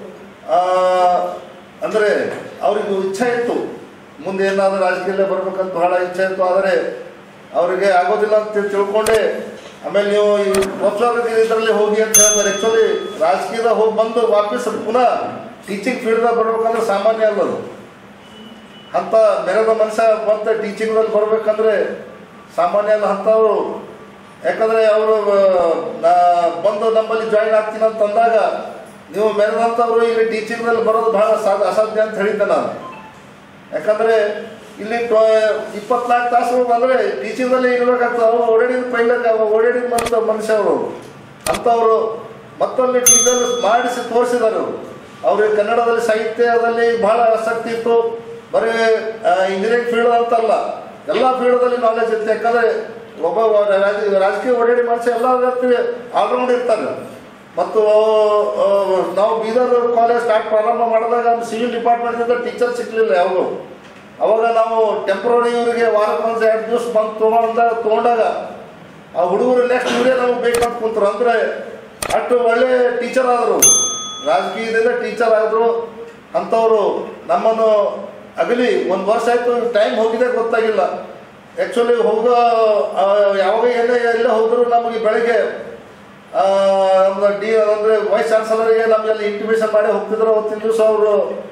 ಅಂದರೆ ಅವ್ರಿಗೆ ಇಚ್ಛೆ ಇತ್ತು ಮುಂದೆ ಏನಾದರೂ ರಾಜಕೀಯದಲ್ಲೇ ಬರ್ಬೇಕಂತ ಬಹಳ ಇಚ್ಛೆ ಇತ್ತು ಆದರೆ ಅವರಿಗೆ ಆಗೋದಿಲ್ಲ ಅಂತ ತಿಳ್ಕೊಂಡೆ ಆಮೇಲೆ ನೀವು ಈ ಪ್ರೋತ್ಸಾಹ ಇದರಲ್ಲಿ ಹೋಗಿ ಅಂತ ಹೇಳ್ತಾರೆ ಆ್ಯಕ್ಚುಲಿ ರಾಜಕೀಯದ ಹೋಗಿ ಬಂದು ವಾಪಸ್ ಪುನಃ ಟೀಚಿಂಗ್ ಫೀಲ್ಡ್ದಾಗ ಬರ್ಬೇಕಂದ್ರೆ ಸಾಮಾನ್ಯ ಅಲ್ಲ ಅದು ಅಂಥ ಮೆರೆದ ಮನುಷ್ಯ ಮತ್ತೆ ಟೀಚಿಂಗ್ದಲ್ಲಿ ಬರ್ಬೇಕಂದ್ರೆ ಸಾಮಾನ್ಯ ಅಲ್ಲ ಅಂಥವ್ರು ಯಾಕಂದರೆ ಅವರು ನಾ ಬಂದು ನಮ್ಮಲ್ಲಿ ಜಾಯಿನ್ ಆಗ್ತೀನಿ ಅಂತ ಅಂದಾಗ ನೀವು ಮೆರೆದಂಥವ್ರು ಇಲ್ಲಿ ಟೀಚಿಂಗ್ನಲ್ಲಿ ಬರೋದು ಬಹಳ ಸಾಧ ಅಸಾಧ್ಯ ಅಂತ ಹೇಳಿದ್ದೆ ನಾನು ಯಾಕಂದರೆ ಇಲ್ಲಿ ಟೊ ಇಪ್ಪತ್ನಾಲ್ಕು ತಾಸು ಅಂದರೆ ಟೀಚಿಂಗ್ನಲ್ಲಿ ಇರಬೇಕಾಗ್ತದೆ ಅವರು ಓಡಾಡಿದ ಪೈಲಕ್ಕೆ ಓಡಾಡಿದ ಮನುಷ್ಯ ಮನುಷ್ಯ ಅವರು ಅಂಥವರು ಮತ್ತೊಂದು ಟೀಚರ್ ಮಾಡಿಸಿ ತೋರಿಸಿದ್ದಾರೆ ಅವರು ಅವ್ರಿಗೆ ಕನ್ನಡದಲ್ಲಿ ಸಾಹಿತ್ಯದಲ್ಲಿ ಬಹಳ ಆಸಕ್ತಿ ಇತ್ತು ಬರೀ ಇಂಜಿನಿಯರಿಂಗ್ ಫೀಲ್ಡ್ ಅಂತಲ್ಲ ಎಲ್ಲ ಫೀಲ್ಡ್ದಲ್ಲಿ ನಾಲೆಜ್ ಇತ್ತು ಯಾಕಂದರೆ ಒಬ್ಬ ರಾಜ- ರಾಜಕೀಯ ಓಡಾಡಿ ಮನುಷ್ಯ ಎಲ್ಲ ವ್ಯಕ್ತಿ ಆಲ್ರೌಂಡ್ ಇರ್ತಾರೆ ಮತ್ತು ಆ, ನಾವು ಬೀದರ್ ಕಾಲೇಜ್ ಸ್ಟಾರ್ಟ್ ಪ್ರಾರಂಭ ಮಾಡಿದಾಗ ಸಿವಿಲ್ ಡಿಪಾರ್ಟ್ಮೆಂಟಿಂದ ಟೀಚರ್ ಸಿಕ್ಕಲಿಲ್ಲ ಯಾವುದು ಅವಾಗ ನಾವು ಟೆಂಪ್ರರಿ ಇವರಿಗೆ ವಾರಕ್ಕೊಂದು ಎರಡು ದಿವಸ ಬಂದು ತೊಗೊಂಡ ತೊಗೊಂಡಾಗ ಆ ಹುಡುಗರು ನೆಕ್ಸ್ಟ್ ಇವರೇ ನಮಗೆ ಬೇಕಂತ ಕುಂತರು ಅಂದರೆ ಅಷ್ಟು ಒಳ್ಳೆ ಟೀಚರ್ ಆದರು ರಾಜಕೀಯದಿಂದ ಟೀಚರ್ ಆದರು ಅಂಥವರು ನಮ್ಮನ್ನು ಅಗಲಿ ಒಂದು ವರ್ಷ ಆಯಿತು ಟೈಮ್ ಹೋಗಿದೆ ಗೊತ್ತಾಗಿಲ್ಲ ಆ್ಯಕ್ಚುಲಿ ಹೋಗೋ ಆ, ಯಾವಾಗ ಎಲ್ಲೇ ಎಲ್ಲ ಹೋದರೂ ನಮಗೆ ಬೆಳಗ್ಗೆ ಆ, ನಮ್ದು ಡಿ ಅಂದರೆ ವೈಸ್ ಚಾನ್ಸಲರ್ಗೆ ನಮಗೆಲ್ಲ ಇಂಟಿಮೇಷನ್ ಮಾಡಿ ಹೋಗ್ತಿದ್ರು ಅವತ್ತಿನ ದಿವಸ ಅವರು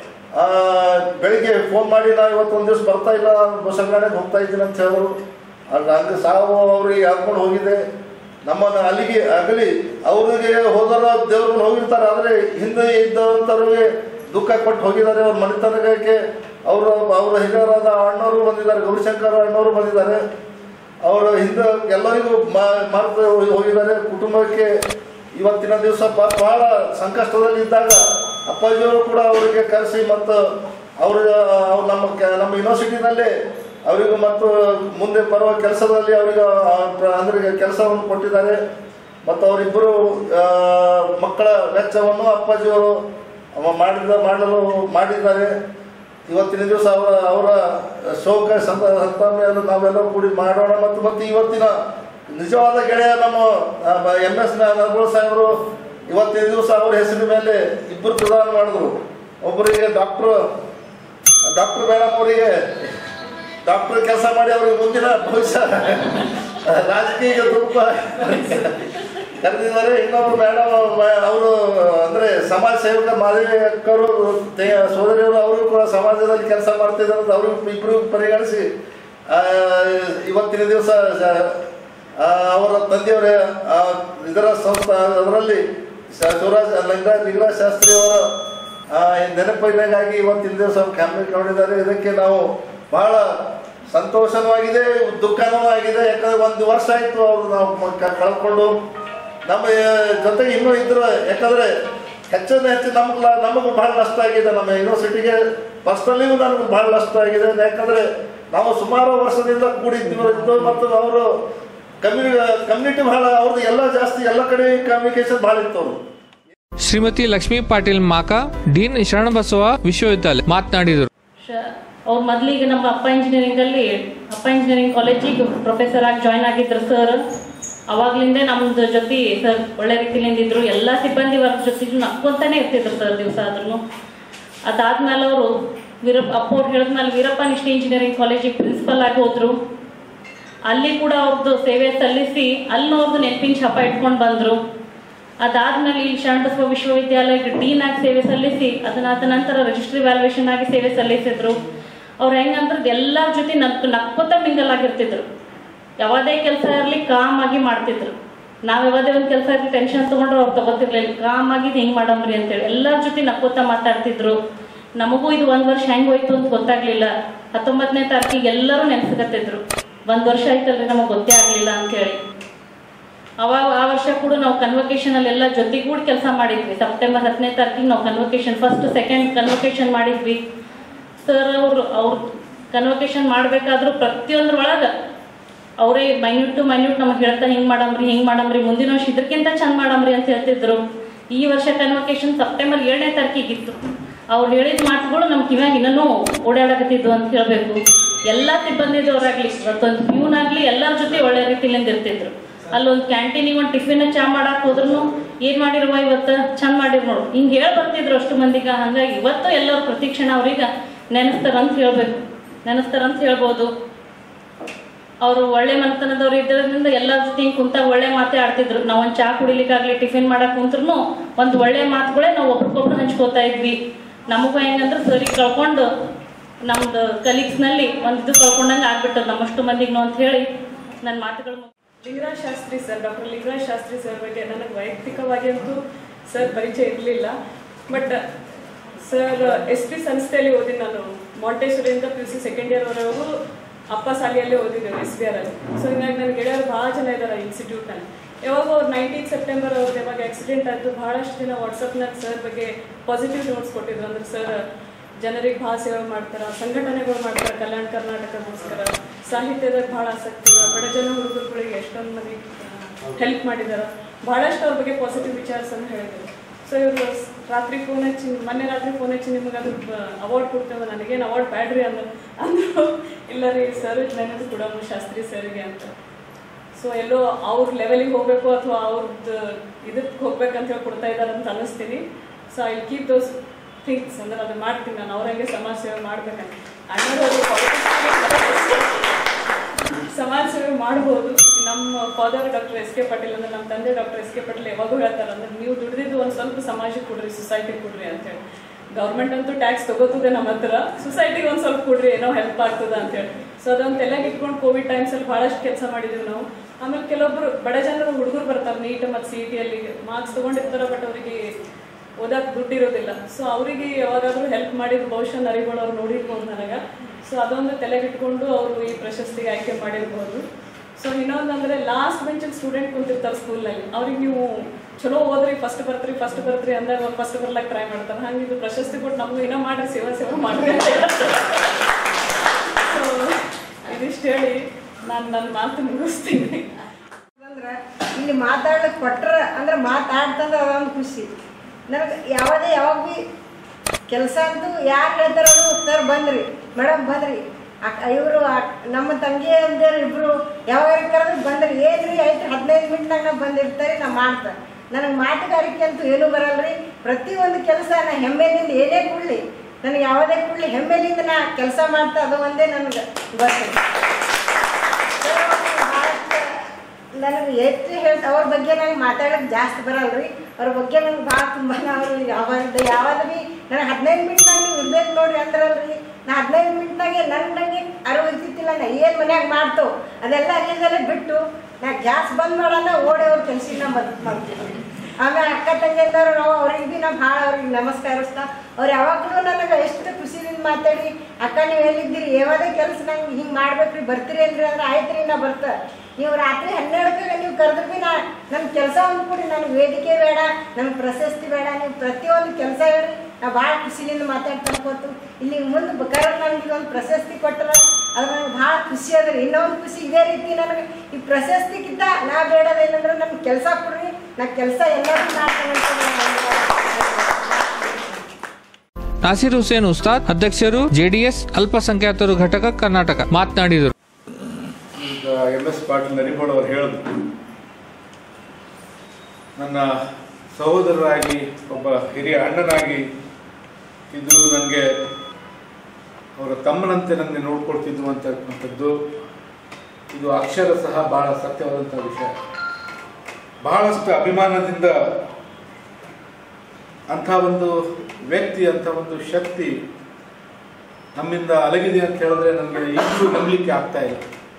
ಬೆಳಿಗ್ಗೆ ಫೋನ್ ಮಾಡಿ ನಾವು ಇವತ್ತು ಒಂದು ದಿವಸ ಬರ್ತಾ ಇಲ್ಲ ಬಸವಗಾಡಿಗೆ ಹೋಗ್ತಾ ಇದ್ದೀನಿ ಅಂತ ಹೇಳಿದ್ರು ಆಗ ಹಂಗೆ ಸಾವು ಅವ್ರಿಗೆ ಹಾಕೊಂಡು ಹೋಗಿದೆ ನಮ್ಮನ್ನು ಅಲ್ಲಿಗೆ ಆಗಲಿ ಅವರಿಗೆ ಹೋದರ ದೇವ್ರನ್ನ ಹೋಗಿರ್ತಾರೆ ಆದರೆ ಹಿಂದೆ ಇದ್ದಂಥವ್ರಿಗೆ ದುಃಖ ಕೊಟ್ಟು ಹೋಗಿದ್ದಾರೆ ಅವ್ರ ಮನೆತನಕ್ಕೆ ಅವರು ಅವರ ಹಿರಿಯರಾದ ಅಣ್ಣವರು ಬಂದಿದ್ದಾರೆ ಗೌರಿಶಂಕರ್ ಅಣ್ಣವರು ಬಂದಿದ್ದಾರೆ ಅವರು ಹಿಂದೆ ಎಲ್ಲರಿಗೂ ಮಾರ್ಗ ಹೋಗಿದ್ದಾರೆ ಕುಟುಂಬಕ್ಕೆ ಇವತ್ತಿನ ದಿವಸ ಬ- ಬಹಳ ಸಂಕಷ್ಟದಲ್ಲಿ ಇದ್ದಾಗ ಅಪ್ಪಾಜಿಯವರು ಕೂಡ ಅವರಿಗೆ ಕರೆಸಿ ಮತ್ತು ಅವರು ಅವ್ರು ನಮ್ಮ ಕೆ- ನಮ್ಮ ಯೂನಿವರ್ಸಿಟಿನಲ್ಲಿ ಅವರಿಗೂ ಮತ್ತು ಮುಂದೆ ಬರುವ ಕೆಲಸದಲ್ಲಿ ಅವರಿಗೆ ಆ, ಪ್ರ- ಅಂದ್ರೆ ಕೆಲಸವನ್ನು ಕೊಟ್ಟಿದ್ದಾರೆ ಮತ್ತು ಅವರಿಬ್ಬರು ಆ, ಮಕ್ಕಳ ವೆಚ್ಚವನ್ನು ಅಪ್ಪಾಜಿಯವರು ಅವ ಮಾಡಿದ ಮಾಡಲು ಮಾಡಿದ್ದಾರೆ ಇವತ್ತಿನ ದಿವಸ ಅವರ ಅವರ ಶೋಕ ಸಂತ ಸಂತಾಪನೆಯನ್ನು ನಾವೆಲ್ಲರೂ ಕೂಡಿ ಮಾಡೋಣ ಮತ್ತು ಮತ್ತು ಇವತ್ತಿನ ನಿಜವಾದ ಗೆಳೆಯ ನಮ್ಮ ಎಂ ಎಸ್ ನರಗೋಳ ಸಾಹೇಬರು ಇವತ್ತಿನ ದಿವಸ ಅವರ ಹೆಸರಿನ ಮೇಲೆ ಇಬ್ಬರು ಪ್ರದಾನ ಮಾಡಿದ್ರು ಒಬ್ಬರಿಗೆ ಡಾಕ್ಟ್ರು ಡಾಕ್ಟರ್ ಮೇಡಮ್ ಅವರಿಗೆ ಡಾಕ್ಟರ್ ಕೆಲಸ ಮಾಡಿ ಅವ್ರಿಗೆ ಮುಂದಿನ ಭವಿಷ್ಯ ರಾಜಕೀಯ ತುಂಬ ಕರೆದಿದ್ದಾರೆ ಇನ್ನೊಬ್ರು ಮೇಡಮ್ ಅವರು ಅಂದರೆ ಸಮಾಜ ಸೇವಕ ಮಾದೇವಕ್ಕರು ಸೋದರಿಯವರು ಅವರು ಕೂಡ ಸಮಾಜದಲ್ಲಿ ಕೆಲಸ ಮಾಡ್ತಿದ್ದಾರೆ ಅಂತ ಅವ್ರಿಗೆ ಇಬ್ಬರು ಪರಿಗಣಿಸಿ ಆ, ಇವತ್ತಿನ ದಿವಸ ಆ, ಅವರ ತಂದೆಯವರ ಆ, ಇದರ ಸಂಸ್ಥಾ ಅದರಲ್ಲಿ ಶ- ಶಿವರಾಜ್ ಲಿಂಗರಾಜ್ ಲಿಂಗರಾಜ್ ಶಾಸ್ತ್ರಿ ಅವರ ಆ, ನೆನಪಿನಗಾಗಿ ಇವತ್ತಿನ ದಿವಸ ಕ್ಯಾಂಪೇನ್ ಮಾಡಿದ್ದಾರೆ ಇದಕ್ಕೆ ನಾವು ಬಹಳ ಸಂತೋಷವಾಗಿದೆ ದುಃಖನೂ ಆಗಿದೆ ಯಾಕಂದ್ರೆ ಒಂದು ವರ್ಷ ಆಯಿತು ಅವರು ನಾವು ಮ- ಕ- ಕಳ್ಕೊಂಡು ನಮ್ಮ ಆ, ಜೊತೆಗೆ ಇನ್ನೂ ಇದ್ರು ಯಾಕಂದ್ರೆ ಹೆಚ್ಚಿನ ಹೆಚ್ಚು ನಮ್ಗೆ ನಮಗೂ ಬಹಳ ನಷ್ಟ ಆಗಿದೆ ನಮ್ಮ ಯೂನಿವರ್ಸಿಟಿಗೆ ಪರ್ಸ್ನಲಿಗೂ ನನಗೂ ಬಹಳ ನಷ್ಟ ಆಗಿದೆ ಯಾಕಂದ್ರೆ ನಾವು ಸುಮಾರು ವರ್ಷದಿಂದ ಕೂಡಿದ್ದು ಇದ್ದು ಮತ್ತು ಅವರು ಕಮ್ಯುನಿ ಕಮ್ಯುನಿಟಿ ಬಹಳ ಅವ್ರದ್ದು ಎಲ್ಲ ಜಾಸ್ತಿ ಎಲ್ಲ ಕಡೆ ಕಮ್ಯುನಿಕೇಶನ್ ಬಹಳ ಇತ್ತು ಅವರು ಶ್ರೀಮತಿ ಲಕ್ಷ್ಮೀ ಪಾಟೀಲ್ ಮಾಕ ಡೀನ್ ಶರಣಬಸವ ವಿಶ್ವವಿದ್ಯಾಲಯ ಮಾತನಾಡಿದರು ಶ- ಅವ್ರು ಮೊದಲಿಗೆ ನಮ್ಮ ಅಪ್ಪ ಇಂಜಿನಿಯರಿಂಗಲ್ಲಿ ಅಪ್ಪ ಇಂಜಿನಿಯರಿಂಗ್ ಕಾಲೇಜಿಗೆ ಪ್ರೊಫೆಸರ್ ಆಗಿ ಜಾಯ್ನ್ ಆಗಿದ್ರು ಸರ್ ಅವಾಗ್ಲಿಂದ ನಮ್ದು ಜೊತೆ ಸರ್ ಒಳ್ಳೆ ರೀತಿಲಿಂದ ಇದ್ರು ಎಲ್ಲ ಸಿಬ್ಬಂದಿ ವರ್ಗ ಜೊತೆ ನಕ್ಕೊಂತಾನೆ ಇರ್ತಿದ್ರು ಸರ್ ದಿವಸ ಆದ್ರೂ ಅದಾದ್ಮೇಲೆ ಅವರು ವೀರಪ್ಪ ಅಪ್ಪ ಅವ್ರು ಹೇಳಿದ್ಮೇಲೆ ವೀರಪ್ಪ ನಿಷ್ಠೆ ಇಂಜಿನಿಯರಿಂಗ್ ಕಾಲೇಜಿಗೆ ಪ್ರಿನ್ಸಿಪಲ್ ಆಗಿ ಹೋದ್ರು ಅಲ್ಲಿ ಕೂಡ ಅವ್ರದ್ದು ಸೇವೆ ಸಲ್ಲಿಸಿ ಅಲ್ಲಿ ಅವ್ರದ್ದು ನೆನಪಿನ ಛಾಪ ಇಟ್ಕೊಂಡು ಬಂದರು ಅದಾದ್ಮೇಲೆ ಇಲ್ಲಿ ಶರಣಬಸವ ವಿಶ್ವವಿದ್ಯಾಲಯಕ್ಕೆ ಡೀನ್ ಆಗಿ ಸೇವೆ ಸಲ್ಲಿಸಿ ಅದನ್ನ ಅದ ನಂತರ ರಿಜಿಸ್ಟ್ರಿ ವ್ಯಾಲ್ಯೂಯೇಷನ್ ಆಗಿ ಸೇವೆ ಸಲ್ಲಿಸಿದ್ರು ಅವ್ರು ಹೆಂಗಂದ್ರೆ ಎಲ್ಲರ ಜೊತೆ ನಕ್ ನಕ್ಕೋತ ಮಿಂಗಲ್ ಆಗಿರ್ತಿದ್ರು ಯಾವುದೇ ಕೆಲಸ ಇರಲಿ ಕಾಮ್ ಆಗಿ ಮಾಡ್ತಿದ್ರು ನಾವ್ ಯಾವುದೇ ಒಂದು ಕೆಲಸ ಇರಲಿ ಟೆನ್ಷನ್ ತಗೊಂಡ್ರೆ ಅವ್ರು ತಗೋತಿರ್ಲಿಲ್ಲ ಕಾಮ್ ಆಗಿ ಹಿಂಗ್ ಮಾಡಮ್ರಿ ಅಂತೇಳಿ ಎಲ್ಲರ ಜೊತೆ ನಕ್ಕೋತ ಮಾತಾಡ್ತಿದ್ರು ನಮಗೂ ಇದು ಒಂದ್ ವರ್ಷ ಹೆಂಗ್ ಹೋಯ್ತು ಅಂತ ಗೊತ್ತಾಗ್ಲಿಲ್ಲ ಹತ್ತೊಂಬತ್ತನೇ ತಾರೀಕಿಗೆ ಎಲ್ಲರೂ ನೆನ್ಸ್ಕತ್ತಿದ್ರು ಒಂದ್ ವರ್ಷ ಆಯ್ತಲ್ರಿ ನಮಗ್ ಗೊತ್ತೇ ಆಗ್ಲಿಲ್ಲ ಅಂತೇಳಿ ಅವಾಗ ಆ ವರ್ಷ ಕೂಡ ನಾವು ಕನ್ವೊಕೇಶನ್ ಅಲ್ಲಿ ಎಲ್ಲ ಜೊತೆಗೂಡಿ ಕೆಲಸ ಮಾಡಿದ್ವಿ ಸೆಪ್ಟೆಂಬರ್ ಹತ್ತನೇ ತಾರೀಕಿಗೆ ನಾವು ಕನ್ವೊಕೇಶನ್ ಫಸ್ಟ್ ಸೆಕೆಂಡ್ ಕನ್ವೊಕೇಶನ್ ಮಾಡಿದ್ವಿ ಸರ್ ಅವರು ಅವ್ರು ಕನ್ವೊಕೇಶನ್ ಮಾಡಬೇಕಾದ್ರೂ ಪ್ರತಿಯೊಂದ್ರೊಳಗೆ ಅವರೇ ಮೈನ್ಯೂಟ್ ಟು ಮೈನ್ಯೂಟ್ ನಮಗೆ ಹೇಳ್ತಾ ಹಿಂಗ್ ಮಾಡಮ್ರಿ ಹಿಂಗ್ ಮಾಡಮ್ರಿ ಮುಂದಿನ ವರ್ಷ ಇದಕ್ಕಿಂತ ಚಂದ ಮಾಡಮ್ರಿ ಅಂತ ಹೇಳ್ತಿದ್ರು ಈ ವರ್ಷ ಕನ್ವೊಕೇಶನ್ ಸೆಪ್ಟೆಂಬರ್ ಏಳನೇ ತಾರೀಕಿಗಿತ್ತು ಅವ್ರು ಹೇಳಿದ ಮಾತುಗಳು ನಮ್ ಕಿವ್ಯಾಗ ಇನ್ನೂ ಓಡಾಡಕತ್ತಿದ್ವು ಅಂತ ಹೇಳ್ಬೇಕು ಎಲ್ಲ ಸಿಬ್ಬಂದಿದವರಾಗ್ಲಿ ಇವತ್ತೊಂದು ಪ್ಯೂನ್ ಆಗ್ಲಿ ಎಲ್ಲರ ಜೊತೆ ಒಳ್ಳೆ ರೀತಿಲಿಂದ ಇರ್ತಿದ್ರು ಅಲ್ಲೊಂದು ಕ್ಯಾಂಟೀನಿಗೆ ಒಂದು ಟಿಫಿನ್ ಚಾ ಮಾಡಕ್ ಹೋದ್ರು ಏನ್ ಮಾಡಿರುವ ಇವತ್ತು ಚಂದ ಮಾಡಿರ್ ನೋಡು ಹಿಂಗ್ ಹೇಳ್ ಬರ್ತಿದ್ರು ಅಷ್ಟು ಮಂದಿಗ ಹಂಗಾಗಿ ಇವತ್ತು ಎಲ್ಲರೂ ಪ್ರತಿಕ್ಷಣ ಅವ್ರೀಗ ನೆನೆಸ್ತಾರ ಅಂತ ಹೇಳ್ಬೇಕು ನೆನೆಸ್ತಾರ ಅಂತ ಹೇಳ್ಬೋದು ಅವರು ಒಳ್ಳೆ ಮನೆತನದವ್ರು ಇದ್ದರಿಂದ ಎಲ್ಲರ ಜೊತೆ ಹಿಂಗ್ ಕುಂತಾಗ ಒಳ್ಳೆ ಮಾತೇ ಆಡ್ತಿದ್ರು ನಾವು ಒಂದು ಚಾ ಕುಡಿಲಿಕ್ಕಾಗ್ಲಿ ಟಿಫಿನ್ ಮಾಡಕ್ ಕುಂತ್ರು ಒಂದು ಒಳ್ಳೆ ಮಾತುಗಳೇ ನಾವು ಒಬ್ರಿಗೊಬ್ರು ಹಂಚ್ಕೋತಾ ಇದ್ವಿ ನಮಗೂ ಹೆಂಗಂದ್ರೆ ಸರಿ ಕಳ್ಕೊಂಡು ನಮ್ದು ಕಲೀಗ್ಸ್ನಲ್ಲಿ ಒಂದು ಇದು ಕಳ್ಕೊಂಡಂಗೆ ಆಗ್ಬಿಟ್ಟದು ನಮ್ಮಷ್ಟು ಮಂದಿಗೆ ಅಂತ ಹೇಳಿ ನನ್ನ ಮಾತುಗಳು ಮುಗ್- Lingaraj Shastri sir doctor Lingaraj Shastri sir ಬಗ್ಗೆ ನನಗೆ ವೈಯಕ್ತಿಕವಾಗಿ ಅಂತೂ ಸರ್ ಪರಿಚಯ ಇರಲಿಲ್ಲ ಬಟ್ ಸರ್ ಎಸ್ ಪಿ ಸಂಸ್ಥೆಯಲ್ಲಿ ಓದಿ ನಾನು ಮಾಂಟೇಶ್ವರಿಯಿಂದ ಪಿ ಯು ಸಿ ಸೆಕೆಂಡ್ ಇಯರ್ವರೆಗೂ ಅಪ್ಪ ಶಾಲೆಯಲ್ಲೇ ಓದಿದ್ದೇವೆ ಎಸ್ ಬಿ ಆರ್ ಅಲ್ಲಿ ಸೊ ಹಿಂಗಾಗಿ ನನ್ನ ಗೆಳೆಯರು ಭಾಳ ಜನ ಇದ್ದಾರೆ ಇನ್ಸ್ಟಿಟ್ಯೂಟ್ನಲ್ಲಿ ಯಾವಾಗ ಅವ್ರು ನೈನ್ಟೀನ್ ಸೆಪ್ಟೆಂಬರ್ ಅವ್ರದ್ದು ಯಾವಾಗ ಆಕ್ಸಿಡೆಂಟ್ ಆಯಿತು ಭಾಳಷ್ಟು ದಿನ ವಾಟ್ಸಪ್ನಾಗ ಸರ್ ಬಗ್ಗೆ ಪಾಸಿಟಿವ್ ನೋಟ್ಸ್ ಕೊಟ್ಟಿದ್ರು ಅಂದ್ರೆ ಸರ್ ಜನರಿಗೆ ಭಾಳ ಸೇವೆ ಮಾಡ್ತಾರೆ ಸಂಘಟನೆಗಳು ಮಾಡ್ತಾರೆ ಕಲ್ಯಾಣ ಕರ್ನಾಟಕಗೋಸ್ಕರ ಸಾಹಿತ್ಯದಾಗ ಭಾಳ ಆಸಕ್ತಿ ಇದೆ. ಬಡ ಜನ ಹುಡುಗರುಗಳಿಗೆ ಎಷ್ಟೊಂದು ಮಂದಿ ಹೆಲ್ಪ್ ಮಾಡಿದ್ದಾರೆ ಭಾಳಷ್ಟು ಅವ್ರ ಬಗ್ಗೆ ಪಾಸಿಟಿವ್ ವಿಚಾರಸನ್ನು ಹೇಳಿದ್ದಾರೆ ಸೊ ಇವರು ರಾತ್ರಿ ಫೋನ್ ಹಚ್ಚಿ ಮೊನ್ನೆ ರಾತ್ರಿ ಫೋನ್ ಹಚ್ಚಿ ನಿಮಗೆ ಅದು ಅವಾರ್ಡ್ ಕೊಡ್ತೇವೆ ನನಗೇನು ಅವಾರ್ಡ್ ಬ್ಯಾಡ್ರಿ ಅಂದ್ರೆ ಅಂದರು ಇಲ್ಲ ರೀ ಸರ್ ನೆನೆದು ಕೊಡೋಣ ಶಾಸ್ತ್ರಿ ಸರ್ಗೆ ಅಂತ ಸೊ ಎಲ್ಲೋ ಅವ್ರ ಲೆವೆಲಿಗೆ ಹೋಗಬೇಕು ಅಥವಾ ಅವ್ರದ್ದು ಇದಕ್ಕೆ ಹೋಗ್ಬೇಕಂತ ಹೇಳಿ ಕೊಡ್ತಾ ಇದ್ದಾರೆ ಅಂತ ಅನ್ನಿಸ್ತೀನಿ so I keep those things ಅಂದ್ರೆ ಅದು ಮಾಡ್ತೀನಿ ನಾನು ಅವ್ರಂಗೆ ಸಮಾಜ ಸೇವೆ ಮಾಡ್ಬೇಕಂತ ಅಣ್ಣವರು ಸಮಾಜ ಸೇವೆ ಮಾಡ್ಬೋದು ನಮ್ಮ father doctor S K Patil ಅಂದ್ರೆ ನಮ್ಮ ತಂದೆ ಡಾಕ್ಟರ್ ಎಸ್ ಕೆ ಪಾಟೀಲ್ ಯಾವಾಗೂ ಹೇಳ್ತಾರೆ ಅಂದ್ರೆ ನೀವು ದುಡಿದಿದ್ದು ಒಂದು ಸ್ವಲ್ಪ ಸಮಾಜಕ್ಕೆ ಕೊಡ್ರಿ ಸೊಸೈಟಿಗೆ ಕೊಡ್ರಿ ಅಂತೇಳಿ ಗೌರ್ಮೆಂಟ್ ಅಂತೂ ಟ್ಯಾಕ್ಸ್ ತಗೋತದೆ ನಮ್ಮ ಹತ್ರ ಸೊಸೈಟಿಗೆ ಒಂದು ಸ್ವಲ್ಪ ಕೊಡ್ರಿ ಏನೋ ಹೆಲ್ಪ್ ಆಗ್ತದ ಅಂತೇಳಿ ಸೊ ಅದೊಂದು ತಲೆಗೆ ಇಟ್ಕೊಂಡು ಕೋವಿಡ್ ಟೈಮ್ಸಲ್ಲಿ ಭಾಳಷ್ಟು ಕೆಲಸ ಮಾಡಿದ್ದೀವಿ ನಾವು ಆಮೇಲೆ ಕೆಲವೊಬ್ಬರು ಬಡ ಜನರು ಹುಡುಗರು ಬರ್ತಾರೆ ನೀಟ್ ಮತ್ತು ಸಿ ಟಿಯಲ್ಲಿ ಮಾರ್ಕ್ಸ್ ತೊಗೊಂಡಿರ್ತಾರೆ ಬಟ್ ಅವರಿಗೆ ಓದಕ್ಕೆ ದುಡ್ಡು ಇರೋದಿಲ್ಲ ಸೊ ಅವರಿಗೆ ಯಾವಾಗಾದ್ರೂ ಹೆಲ್ಪ್ ಮಾಡಿದ ಬಹುಶಃ ನರಿಗಳು ಅವ್ರು ನೋಡಿರ್ಬೋದು ನನಗೆ ಸೊ ಅದೊಂದು ತಲೆಗಿಟ್ಕೊಂಡು ಅವರು ಈ ಪ್ರಶಸ್ತಿಗೆ ಆಯ್ಕೆ ಮಾಡಿರ್ಬೋದು ಸೊ ಇನ್ನೊಂದಂದ್ರೆ ಲಾಸ್ಟ್ ಬೆಂಚಲ್ಲಿ ಸ್ಟೂಡೆಂಟ್ ಕುಂತಿರ್ತಾರೆ ಸ್ಕೂಲ್ನಲ್ಲಿ ಅವ್ರಿಗೆ ನೀವು ಚಲೋ ಓದ್ರಿ ಫಸ್ಟ್ ಬರ್ತ್ರಿ ಫಸ್ಟ್ ಬರ್ತ್ರಿ ಅಂದಾಗ ಅವ್ರು ಫಸ್ಟ್ ಬರ್ಲಕ್ಕೆ ಟ್ರೈ ಮಾಡ್ತಾರೆ ಹಂಗೆ ಇದು ಪ್ರಶಸ್ತಿ ಕೊಟ್ಟು ನಮಗೂ ಏನೋ ಮಾಡ್ರಿ ಸೇವಾ ಸೇವಾ ಮಾಡ್ರಿ ಅಂತ ಹೇಳ್ತಾರೆ. ಸೊ ಇದಿಷ್ಟು ಹೇಳಿ ನಾನು ನನ್ನ ಮಾತು ಮುಗಿಸ್ತೀನಿ ಅಂದ್ರೆ ಇಲ್ಲಿ ಮಾತಾಡ್ಲಿಕ್ಕೆ ಕೊಟ್ರ ಅಂದ್ರೆ ಮಾತಾಡ್ತಂದ್ರೆ ಅದೊಂದು ಖುಷಿ ನನಗೆ ಯಾವುದೇ ಯಾವಾಗ ಭೀ ಕೆಲಸ ಅಂತೂ ಯಾರು ಹೇಳ್ತಾರ ಅದು ಸರ್ ಬಂದ್ರಿ ಮೇಡಮ್ ಬಂದ್ರಿ ಇವರು ನಮ್ಮ ತಂಗಿ ಅಂದೇರು ಇಬ್ರು ಯಾವಾಗ ಕರೆದ್ರು ಬಂದ್ರಿ ಏನ್ರಿ ಆಯ್ತು ಹದಿನೈದು ಮಿನಿಟ್ನಾಗ ನಾ ಬಂದಿರ್ತಾರೆ ನಾ ಮಾಡ್ತಾರೆ ನನಗೆ ಮಾತುಗಾರಿಕೆ ಅಂತೂ ಏನೂ ಬರಲ್ರಿ ಪ್ರತಿಯೊಂದು ಕೆಲಸ ನಾ ಹೆಮ್ಮೆಲಿಂದ ಏನೇ ಕೊಡಲಿ ನನಗೆ ಯಾವುದೇ ಕೊಡಲಿ ಹೆಮ್ಮೆಲಿಂದ ನಾ ಕೆಲಸ ಮಾಡ್ತಾ ಅದು ಒಂದೇ ನನಗೆ ಗೊತ್ತು ನನಗೆ ಹೆಚ್ಚು ಹೇಳ್ತ ಅವ್ರ ಬಗ್ಗೆ ನಂಗೆ ಮಾತಾಡೋಕೆ ಜಾಸ್ತಿ ಬರಲ್ರಿ ಅವ್ರ ಬಗ್ಗೆ ನಂಗೆ ಭಾಳ ತುಂಬ ಅವರು ಯಾವಾಗ ಯಾವಾಗ ಭೀ ನನಗೆ ಹದಿನೈದು ಮಿನಿಟ್ನಾಗ ನೀವು ಇರ್ಬೇಕು ನೋಡ್ರಿ ಅಂದ್ರಲ್ರಿ ನಾ ಹದಿನೈದು ಮಿನಿಟ್ನಾಗೆ ನನ್ನ ನಂಗೆ ಅರಿವು ಇರ್ತಿತ್ತಿಲ್ಲ ನಾ ಏನು ಮನ್ಯಾಗ ಮಾಡ್ತೋ ಅದೆಲ್ಲ ಅಲ್ಲಿಂದಲೇ ಬಿಟ್ಟು ನಾ ಗ್ಯಾಸ್ ಬಂದ್ ಮಾಡೋಣ ಓಡಿ ಅವ್ರ ಕೆಲಸ ನಾ ಬದುಕು ಮಾಡ್ತೀನಿ ಆಮೇಲೆ ಅಕ್ಕ ತಂಗಿಯಂದರು ನಾವು ಅವ್ರಿಗೆ ಭೀ ನಾ ಭಾಳ ಅವ್ರಿಗೆ ನಮಸ್ಕರಿಸ್ತಾ ಅವ್ರು ಯಾವಾಗಲೂ ನನಗೆ ಎಷ್ಟು ಖುಷಿಯಿಂದ ಮಾತಾಡಿ ಅಕ್ಕ ನೀವು ಎಲ್ಲಿದ್ದೀರಿ ಯಾವುದೇ ಕೆಲಸ ನಂಗೆ ಹಿಂಗೆ ಮಾಡ್ಬೇಕ್ರಿ ಬರ್ತೀರಿ ಅಲ್ರಿ ಅಂದ್ರೆ ಆಯ್ತು ರೀ ನಾ ಬರ್ತಾ ನೀವು ರಾತ್ರಿ ಹನ್ನೆರಡಕ್ಕೆ ನೀವು ಕರೆದ್ರು ಭೀ ನಾ ನನ್ನ ಕೆಲಸ ಒಂದು ಕೊಡಿ ನನಗೆ ವೇದಿಕೆ ಬೇಡ ನನಗೆ ಪ್ರಶಸ್ತಿ ಬೇಡ ನೀವು ಪ್ರತಿಯೊಂದು ಕೆಲಸ ಹೇಳಿ ನಾ ಭಾಳ ಖುಷಿಲಿಂದ ಮಾತಾಡ್ತಾ ಕೂತು ಇಲ್ಲಿ ಮುಂದೆ ಕರೆದು ನನಗೆ ಇದೊಂದು ಪ್ರಶಸ್ತಿ ಕೊಟ್ಟರ ಅದು ನನಗೆ ಭಾಳ ಖುಷಿ ಅದ್ರಿ ಇನ್ನೊಂದು ಖುಷಿ ಇದೇ ರೀತಿ ನನಗೆ ಈ ಪ್ರಶಸ್ತಿಗಿಂತ ನಾ ಬೇಡದೇನಂದ್ರೆ ನಮ್ಗೆ ಕೆಲಸ ಕೊಡ್ರಿ ನಾ ಕೆಲಸ ಎಲ್ಲರೂ ಮಾಡ್ತೇನೆ ನಾಸೀರ್ ಹುಸೇನ್ ಉಸ್ತಾದ್ ಅಧ್ಯಕ್ಷರು ಜೆಡಿಎಸ್ ಅಲ್ಪಸಂಖ್ಯಾತರು ಘಟಕ ಕರ್ನಾಟಕ ಮಾತನಾಡಿದರು ಈಗ ಎಂ ಎಸ್ ಪಾಟೀಲ್ ನರಿಬೋಡ್ ಅವರು ಹೇಳಿದ್ರು ನನ್ನ ಸಹೋದರರಾಗಿ ಒಬ್ಬ ಹಿರಿಯ ಅಣ್ಣನಾಗಿ ಇದು ನನಗೆ ಅವರ ತಮ್ಮನಂತೆ ನನಗೆ ನೋಡ್ಕೊಳ್ತಿದ್ರು ಅಂತಕ್ಕಂಥದ್ದು ಇದು ಅಕ್ಷರ ಸಹ ಬಹಳ ಸತ್ಯವಾದಂಥ ವಿಷಯ ಬಹಳಷ್ಟು ಅಭಿಮಾನದಿಂದ ಅಂಥ ಒಂದು ವ್ಯಕ್ತಿ ಅಂಥ ಒಂದು ಶಕ್ತಿ ನಮ್ಮಿಂದ ಅಲಗಿದೆ ಅಂತ ಹೇಳಿದ್ರೆ ನನಗೆ ಈಗಲೂ ನಂಬಲಿಕ್ಕೆ ಆಗ್ತಾ ಇಲ್ಲ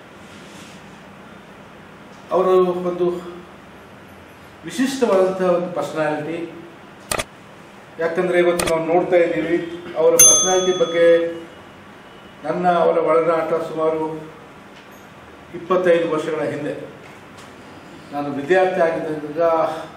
ಅವರು ಒಂದು ವಿಶಿಷ್ಟವಾದಂಥ ಒಂದು ಪರ್ಸನಾಲಿಟಿ ಯಾಕಂದರೆ ಇವತ್ತು ನಾವು ನೋಡ್ತಾ ಇದ್ದೀವಿ ಅವರ ಪರ್ಸನಾಲಿಟಿ ಬಗ್ಗೆ ನನ್ನ ಅವರ ಒಳನಾಟ ಸುಮಾರು ಇಪ್ಪತ್ತೈದು ವರ್ಷಗಳ ಹಿಂದೆ ನಾನು ವಿದ್ಯಾರ್ಥಿ ಆಗಿದ್ದಾಗ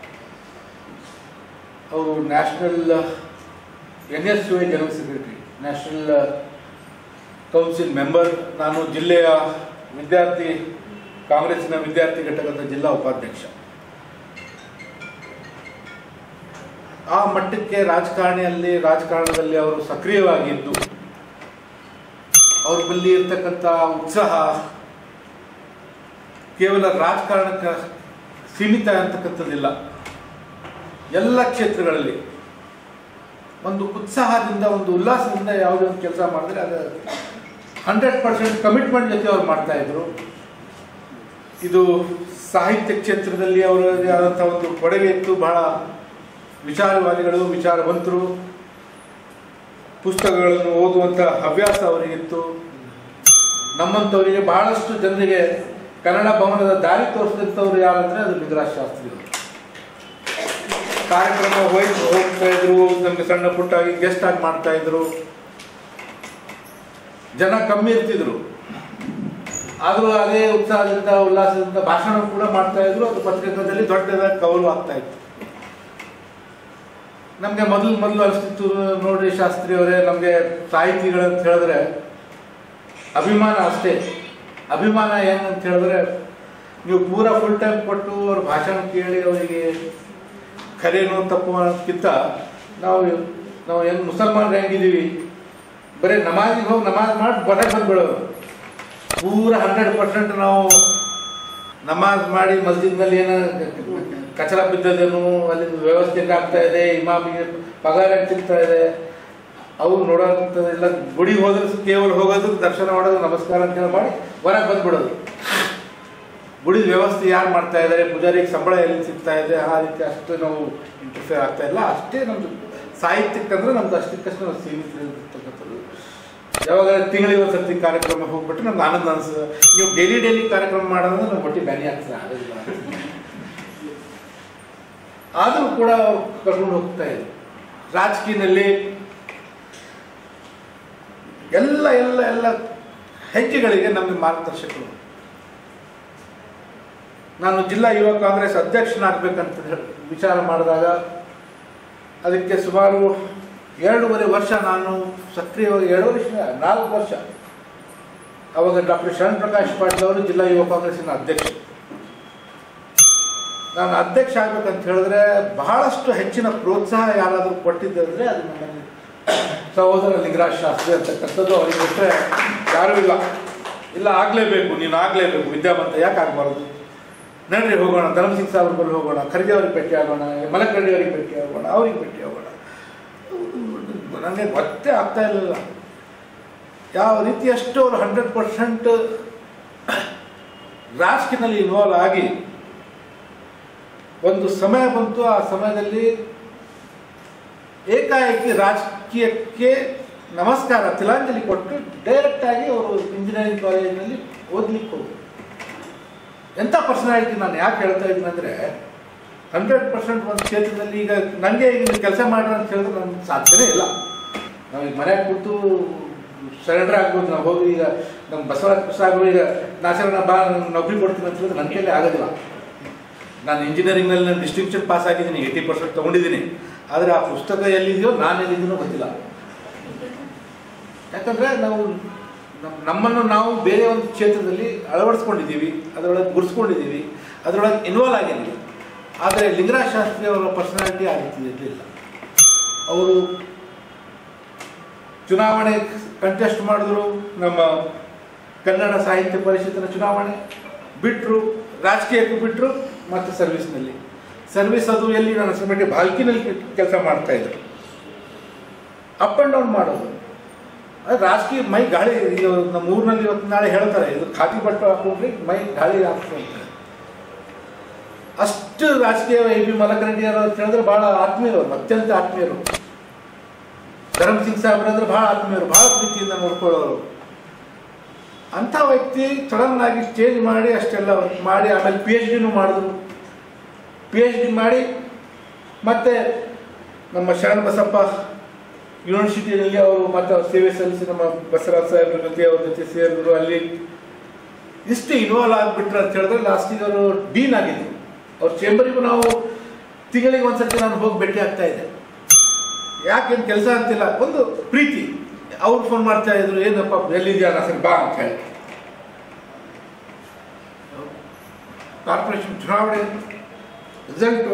ಅವರು national N S U I general secretary national council member ನಾನು ಜಿಲ್ಲೆಯ ವಿದ್ಯಾರ್ಥಿ ಕಾಂಗ್ರೆಸ್ಸಿನ ವಿದ್ಯಾರ್ಥಿ ಘಟಕದ ಜಿಲ್ಲಾ ಉಪಾಧ್ಯಕ್ಷ ಆ ಮಟ್ಟಕ್ಕೆ ರಾಜಕಾರಣಿಯಲ್ಲಿ ರಾಜಕಾರಣದಲ್ಲಿ ಅವರು ಸಕ್ರಿಯವಾಗಿದ್ದು ಅವ್ರ ಬಳಿ ಇರ್ತಕ್ಕಂಥ ಉತ್ಸಾಹ ಕೇವಲ ರಾಜಕಾರಣಕ್ಕೆ ಸೀಮಿತ ಅಂತಕ್ಕಂಥದ್ದಿಲ್ಲ ಎಲ್ಲ ಕ್ಷೇತ್ರಗಳಲ್ಲಿ ಒಂದು ಉತ್ಸಾಹದಿಂದ ಒಂದು ಉಲ್ಲಾಸದಿಂದ ಯಾವುದೇ ಒಂದು ಕೆಲಸ ಮಾಡಿದ್ರೆ ಅದು ಹಂಡ್ರೆಡ್ ಪರ್ಸೆಂಟ್ ಕಮಿಟ್ಮೆಂಟ್ ಜೊತೆ ಅವ್ರು ಮಾಡ್ತಾ ಇದ್ರು ಇದು ಸಾಹಿತ್ಯ ಕ್ಷೇತ್ರದಲ್ಲಿ ಅವರದೇ ಆದಂಥ ಒಂದು ಕೊಡುಗೆ ಇತ್ತು ಬಹಳ ವಿಚಾರವಾದಿಗಳು ವಿಚಾರವಂತರು ಪುಸ್ತಕಗಳನ್ನು ಓದುವಂಥ ಹವ್ಯಾಸ ಅವರಿಗಿತ್ತು ನಮ್ಮಂಥವರಿಗೆ ಬಹಳಷ್ಟು ಜನರಿಗೆ ಕನ್ನಡ ಭವನದ ದಾರಿ ತೋರಿಸಿದಂಥವ್ರು ಯಾರಂದ್ರೆ ಅದು ಲಿಂಗರಾಜ್ ಶಾಸ್ತ್ರಿಗಳು ಕಾರ್ಯಕ್ರಮ ಹೋಯ್ತು ಹೋಗ್ತಾ ಇದ್ರು ನಮಗೆ ಸಣ್ಣ ಪುಟ್ಟಾಗಿ ಗೆಸ್ಟ್ ಆಗಿ ಮಾಡ್ತಾ ಇದ್ರು ಜನ ಕಮ್ಮಿ ಇರ್ತಿದ್ರು ಆದರೂ ಅದೇ ಉತ್ಸಾಹದಿಂದ ಉಲ್ಲಾಸದಿಂದ ಭಾಷಣ ಕೂಡ ಮಾಡ್ತಾ ಇದ್ರು ಅದು ಪತ್ರಿಕಾದಲ್ಲಿ ದೊಡ್ಡದಾಗಿ ಕವಲು ಆಗ್ತಾ ಇತ್ತು ನಮಗೆ ಮೊದಲು ಮೊದಲು ಅನಿಸ್ತಿತ್ತು ನೋಡ್ರಿ ಶಾಸ್ತ್ರಿ ಅವರೇ ನಮಗೆ ಸಾಹಿತಿಗಳಂತ ಹೇಳಿದ್ರೆ ಅಭಿಮಾನ ಅಷ್ಟೇ ಅಭಿಮಾನ ಏನಂತ ಹೇಳಿದ್ರೆ ನೀವು ಪೂರ ಫುಲ್ ಟೈಮ್ ಕೊಟ್ಟು ಅವ್ರ ಭಾಷಣ ಕೇಳಿ ಅವರಿಗೆ ಖರೇನೋ ತಪ್ಪು ಅನ್ನೋದಕ್ಕಿಂತ ನಾವು ನಾವು ಹೆಂಗೆ ಮುಸಲ್ಮಾನರು ಹೆಂಗಿದ್ದೀವಿ ಬರೀ ನಮಾಜಿಗೆ ಹೋಗಿ ನಮಾಜ್ ಮಾಡಿ ಹೊರಗೆ ಬಂದ್ಬಿಡೋರು ಪೂರ ಹಂಡ್ರೆಡ್ ಪರ್ಸೆಂಟ್ ನಾವು ನಮಾಜ್ ಮಾಡಿ ಮಸ್ಜಿದ್ನಲ್ಲಿ ಏನೋ ಕಚರ ಬಿದ್ದದೇನು ಅಲ್ಲಿ ವ್ಯವಸ್ಥೆ ಆಗ್ತಾ ಇದೆ ಇಮಾಮಿಗೆ ಪಗಾರ ಸಿಗ್ತಾ ಇದೆ ಅವ್ರು ನೋಡೋಂಥದ್ದೆಲ್ಲ ಗುಡಿಗೆ ಹೋದ್ರೆ ಕೇವಲ ಹೋಗೋದು ದರ್ಶನ ಮಾಡೋದು ನಮಸ್ಕಾರ ಅಂತ ಹೇಳಿ ಮಾಡಿ ಹೊರಗೆ ಬಂದ್ಬಿಡೋದು ಗುಡಿ ವ್ಯವಸ್ಥೆ ಯಾರು ಮಾಡ್ತಾ ಇದ್ದಾರೆ ಪೂಜಾರಿಗೆ ಸಂಬಳ ಎಲ್ಲಿ ಸಿಗ್ತಾ ಇದೆ ಆ ರೀತಿ ಅಷ್ಟು ನಾವು ಇಂಟರ್ಫಿಯರ್ ಆಗ್ತಾ ಇಲ್ಲ ಅಷ್ಟೇ ನಮ್ದು ಸಾಹಿತ್ಯಕ್ಕಂದ್ರೆ ನಮ್ದು ಅಷ್ಟಕ್ಕಷ್ಟು ನಾವು ಸೀಮಿತ ಇರ್ತಕ್ಕಂಥದ್ದು ಯಾವಾಗ ತಿಂಗಳಿಗೆ ಒಂದು ಸರ್ತಿ ಕಾರ್ಯಕ್ರಮ ಹೋಗ್ಬಿಟ್ರೆ ನಮ್ಗೆ ಆನಂದ ಅನಿಸ್ತದೆ ನೀವು ಡೈಲಿ ಡೈಲಿ ಕಾರ್ಯಕ್ರಮ ಮಾಡೋದ್ರೆ ನಾವು ಹೊಟ್ಟೆ ಬ್ಯಾನಿ ಆಗ್ತದೆ ಆಗೋದಿಲ್ಲ ಆದರೂ ಕೂಡ ಅವ್ರು ಕರ್ಕೊಂಡು ಹೋಗ್ತಾ ಇದ್ರು ರಾಜಕೀಯದಲ್ಲಿ ಎಲ್ಲ ಎಲ್ಲ ಎಲ್ಲ ಹೆಜ್ಜೆಗಳಿಗೆ ನಮಗೆ ಮಾರ್ಗದರ್ಶಕರು ನಾನು ಜಿಲ್ಲಾ ಯುವ ಕಾಂಗ್ರೆಸ್ ಅಧ್ಯಕ್ಷನಾಗಬೇಕಂತ ಹೇಳಿ ವಿಚಾರ ಮಾಡಿದಾಗ ಅದಕ್ಕೆ ಸುಮಾರು ಎರಡೂವರೆ ವರ್ಷ ನಾನು ಸಕ್ರಿಯವಾಗಿ ಎರಡು ವರ್ಷ ನಾಲ್ಕು ವರ್ಷ ಅವಾಗ ಡಾಕ್ಟರ್ ಶರಣ್ ಪ್ರಕಾಶ್ ಪಾಟೀಲ್ ಅವರು ಜಿಲ್ಲಾ ಯುವ ಕಾಂಗ್ರೆಸ್ಸಿನ ಅಧ್ಯಕ್ಷರು ನಾನು ಅಧ್ಯಕ್ಷ ಆಗ್ಬೇಕಂತ ಹೇಳಿದ್ರೆ ಬಹಳಷ್ಟು ಹೆಚ್ಚಿನ ಪ್ರೋತ್ಸಾಹ ಯಾರಾದರೂ ಕೊಟ್ಟಿದ್ದಂದ್ರೆ ಅದು ನನ್ನ ಸಹೋದರ ಲಿಂಗರಾಜ್ ಶಾಸ್ತ್ರಿ ಅಂತಕ್ಕಂಥದ್ದು ಅವರಿಗೆ ಬಿಟ್ಟರೆ ಯಾರೂ ಇಲ್ಲ ಇಲ್ಲ ಆಗಲೇಬೇಕು ನೀನು ಆಗಲೇಬೇಕು ವಿದ್ಯಾವಂತ ಯಾಕೆ ಆಗಬಾರ್ದು ನಡ್ರಿ ಹೋಗೋಣ ಧರ್ಮಸಿಂಗ್ ಸಾಹೇಬ್ರ ಬಳಿ ಹೋಗೋಣ ಖರ್ಗೆ ಅವ್ರಿಗೆ ಭೇಟಿ ಆಗೋಣ ಮಲಕಂಡಿ ಅವರಿಗೆ ಭೇಟಿ ಆಗೋಣ ಅವ್ರಿಗೆ ಭೇಟಿ ಆಗೋಣ ನನಗೆ ಗೊತ್ತೇ ಆಗ್ತಾ ಇರಲಿಲ್ಲ ಯಾವ ರೀತಿಯಷ್ಟು ಅವರು ಹಂಡ್ರೆಡ್ ಪರ್ಸೆಂಟ್ ರಾಜಕೀಯದಲ್ಲಿ ಇನ್ವಾಲ್ವ್ ಆಗಿ ಒಂದು ಸಮಯ ಬಂತು ಆ ಸಮಯದಲ್ಲಿ ಏಕಾಏಕಿ ರಾಜಕೀಯಕ್ಕೆ ನಮಸ್ಕಾರ ತಿಲಾಂಜಲಿ ಕೊಟ್ಟು ಡೈರೆಕ್ಟ್ ಆಗಿ ಅವರು ಇಂಜಿನಿಯರಿಂಗ್ ಕಾಲೇಜಿನಲ್ಲಿ ಓದ್ಲಿಕ್ಕೆ ಹೋದ್ರು ಎಂಥ ಪರ್ಸನಾಲಿಟಿ ನಾನು ಯಾಕೆ ಹೇಳ್ತಾ ಇದ್ದೀನಿ ಅಂದರೆ ಹಂಡ್ರೆಡ್ ಪರ್ಸೆಂಟ್ ಒಂದು ಕ್ಷೇತ್ರದಲ್ಲಿ ಈಗ ನನಗೆ ಈಗ ಕೆಲಸ ಮಾಡ್ರಿ ಅಂತ ಹೇಳಿದ್ರೆ ನನಗೆ ಸಾಧ್ಯನೇ ಇಲ್ಲ ನಾವು ಈಗ ಮನೆಗೆ ಕೂತು ಸರೆಂಡರ್ ಆಗ್ಬೋದು ನಾವು ಹೋಗಿ ಈಗ ನಮ್ಮ ಬಸವರಾಜ್ ಪ್ರಸಾದ್ ಈಗ ನಾಸರಣ ಬಾ ನಾನು ನೌಕರಿ ಕೊಡ್ತೀನಿ ಅಂತ ಹೇಳಿದ್ರೆ ನನ್ನ ಕೈಲಿ ಆಗೋದಿಲ್ಲ ನಾನು ಇಂಜಿನಿಯರಿಂಗ್ನಲ್ಲಿ ನಾನು ಡಿಸ್ಟಿಂಕ್ಷನ್ ಪಾಸ್ ಆಗಿದ್ದೀನಿ ಏಯ್ಟಿ ಪರ್ಸೆಂಟ್ ತೊಗೊಂಡಿದ್ದೀನಿ ಆದರೆ ಆ ಪುಸ್ತಕ ಎಲ್ಲಿದೆಯೋ ನಾನು ಎಲ್ಲಿದ್ದೀನೋ ಗೊತ್ತಿಲ್ಲ ಯಾಕಂದರೆ ನಾವು ನಮ್ಮ ನಮ್ಮನ್ನು ನಾವು ಬೇರೆ ಒಂದು ಕ್ಷೇತ್ರದಲ್ಲಿ ಅಳವಡಿಸ್ಕೊಂಡಿದ್ದೀವಿ ಅದರೊಳಗೆ ಗುರ್ಸ್ಕೊಂಡಿದ್ದೀವಿ ಅದರೊಳಗೆ ಇನ್ವಾಲ್ವ್ ಆಗಿದ್ದೀವಿ ಆದರೆ ಲಿಂಗರಾಜ್ ಶಾಸ್ತ್ರಿ ಅವರ ಪರ್ಸನಾಲಿಟಿ ಆ ರೀತಿ ಇರಲಿಲ್ಲ ಅವರು ಚುನಾವಣೆ ಕಂಟೆಸ್ಟ್ ಮಾಡಿದ್ರು ನಮ್ಮ ಕನ್ನಡ ಸಾಹಿತ್ಯ ಪರಿಷತ್ತಿನ ಚುನಾವಣೆ ಬಿಟ್ಟರು ರಾಜಕೀಯಕ್ಕೆ ಬಿಟ್ಟರು ಮತ್ತು ಸರ್ವಿಸ್ನಲ್ಲಿ ಸರ್ವಿಸ್ ಅದು ಎಲ್ಲಿ ನನ್ನ ಸಮಯಕ್ಕೆ ಬಾಲ್ಕಿನಲ್ಲಿ ಕೆಲಸ ಮಾಡ್ತಾ ಇದ್ರು ಅಪ್ ಆ್ಯಂಡ್ ಡೌನ್ ಮಾಡೋದು ಅದು ರಾಜಕೀಯ ಮೈ ಗಾಳಿ ಈಗ ನಮ್ಮ ಊರಿನಲ್ಲಿ ಇವತ್ತು ನಾಳೆ ಹೇಳ್ತಾರೆ ಇದು ಖಾತಿ ಬಟ್ಟೆ ಹಾಕೊಂಡ್ರೆ ಮೈ ಗಾಳಿ ಹಾಕ್ತಾರೆ ಅಷ್ಟು ರಾಜಕೀಯ ಎ ಪಿ ಮಲಕರೆಡ್ಡಿಯವರು ಅಂತ ಹೇಳಿದ್ರೆ ಭಾಳ ಆತ್ಮೀಯರು ಅವ್ರು, ಅತ್ಯಂತ ಆತ್ಮೀಯರು ಧರ್ಮ್ ಸಿಂಗ್ ಸಾಹೇಬ್ರು ಅಂದ್ರೆ ಭಾಳ ಆತ್ಮೀಯರು ಭಾಳ ಪ್ರೀತಿಯಿಂದ ನೋಡ್ಕೊಳ್ಳೋರು ಅಂಥ ವ್ಯಕ್ತಿ ಸಡನ್ ಆಗಿ ಚೇಂಜ್ ಮಾಡಿ ಅಷ್ಟೆಲ್ಲ ಮಾಡಿ ಆಮೇಲೆ ಪಿ ಎಚ್ ಡಿನೂ ಮಾಡಿದ್ರು ಪಿ ಎಚ್ ಡಿ ಮಾಡಿ ಮತ್ತೆ ನಮ್ಮ ಶರಣ ಬಸಪ್ಪ ಯೂನಿವರ್ಸಿಟಿಯಲ್ಲಿ ಅವರು ಮತ್ತೆ ಅವ್ರ ಸೇವೆ ಸಲ್ಲಿಸಿ ನಮ್ಮ ಬಸವರಾಜ್ ಸಾಹೇಬ್ರ ಜೊತೆ ಅವ್ರ ಜೊತೆ ಸೇರಿದ್ರು ಅಲ್ಲಿ ಇಷ್ಟು ಇನ್ವಾಲ್ವ್ ಆಗಿಬಿಟ್ರು ಅಂತ ಹೇಳಿದ್ರೆ ಲಾಸ್ಟಿಗೆ ಅವರು ಡೀನ್ ಆಗಿದ್ರು ಅವ್ರ ಚೇಂಬರಿಗೂ ನಾವು ತಿಂಗಳಿಗೆ ಒಂದ್ಸತಿ ನಾನು ಹೋಗಿ ಭೇಟಿ ಆಗ್ತಾ ಇದ್ದೆ ಯಾಕೇನು ಕೆಲಸ ಅಂತಿಲ್ಲ ಒಂದು ಪ್ರೀತಿ ಅವ್ರು ಫೋನ್ ಮಾಡ್ತಾ ಇದ್ರು ಏನಪ್ಪ ಎಲ್ಲಿದ್ಯಾ ಸರ್ ಬಾ ಅಂತ ಹೇಳಿ ಕಾರ್ಪೊರೇಷನ್ ಚುನಾವಣೆ ರಿಸಲ್ಟು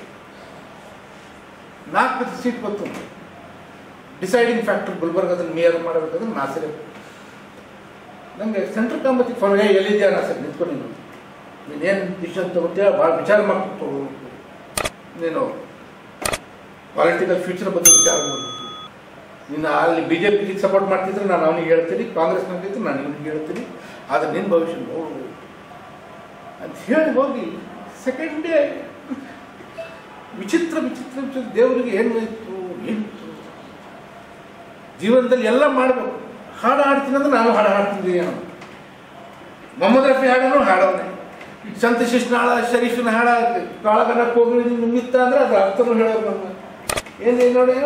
ನಾಲ್ಕು ಸೀಟ್ ಬಂತು ಡಿಸೈಡಿಂಗ್ ಫ್ಯಾಕ್ಟರ್ ಗುಲ್ಬರ್ಗದಲ್ಲಿ ಮೇಯರ್ ಮಾಡಬೇಕಾದ್ರೆ ನಾಸಿರ್ ನನಗೆ ಸೆಂಟ್ರಲ್ ಕಾಂಬತ್ತಿ ಫೋನ್ ಏ ಎಲ್ಲಿದ್ಯಾ ನಾಸಿರ್ ನಿಂತ್ಕೊಂಡು ನೀನು ನೀನೇನು ಡಿಸಿಷನ್ ತಗೋತೀಯ ಭಾಳ ವಿಚಾರ ಮಾಡ್ಕೊಂಡು ತಗೋಬೇಕು ನೀನು ಪೊಲಿಟಿಕಲ್ ಫ್ಯೂಚರ್ ಬಗ್ಗೆ ವಿಚಾರ ಮಾಡಬೇಕು ನೀನು ಅಲ್ಲಿ ಬಿ ಜೆ ಪಿಗೆ ಸಪೋರ್ಟ್ ಮಾಡ್ತಿದ್ರೆ ನಾನು ಅವನಿಗೆ ಹೇಳ್ತೀನಿ ಕಾಂಗ್ರೆಸ್ ಇದ್ರೆ ನಾನು ಇವನಿಗೆ ಹೇಳ್ತೀನಿ ಆದರೆ ನಿನ್ನ ಭವಿಷ್ಯ ನೋಡು ಅಂತ ಹೇಳಿ ಹೋಗಿ ಸೆಕೆಂಡ್ ಡೇ ವಿಚಿತ್ರ ವಿಚಿತ್ರ ವಿಚಿತ್ರ ದೇವರಿಗೆ ಏನು ಇತ್ತು ಏನಿತ್ತು ಜೀವನದಲ್ಲಿ ಎಲ್ಲ ಮಾಡಬೇಕು ಹಾಡು ಹಾಡ್ತೀನಿ ಅಂದ್ರೆ ನಾನು ಹಾಡು ಹಾಡ್ತಿದ್ದೀನಿ ಏನೋ ಮೊಹಮ್ಮದ್ ರಫಿ ಹಾಡನು ಹಾಡೋನೆ ಸಂತ ಶಿಷ್ಣಾಳ ಶರೀಫಿನ ಹಾಡ ಕಾಳಗನ ಕೋಗಿಲಿ ನಿಮಿತ್ತ ಅಂದ್ರೆ ಅದ್ರ ಅರ್ಥನೂ ಹೇಳೋರು ನಮ್ಮ ಏನೇನು ನೋಡಿ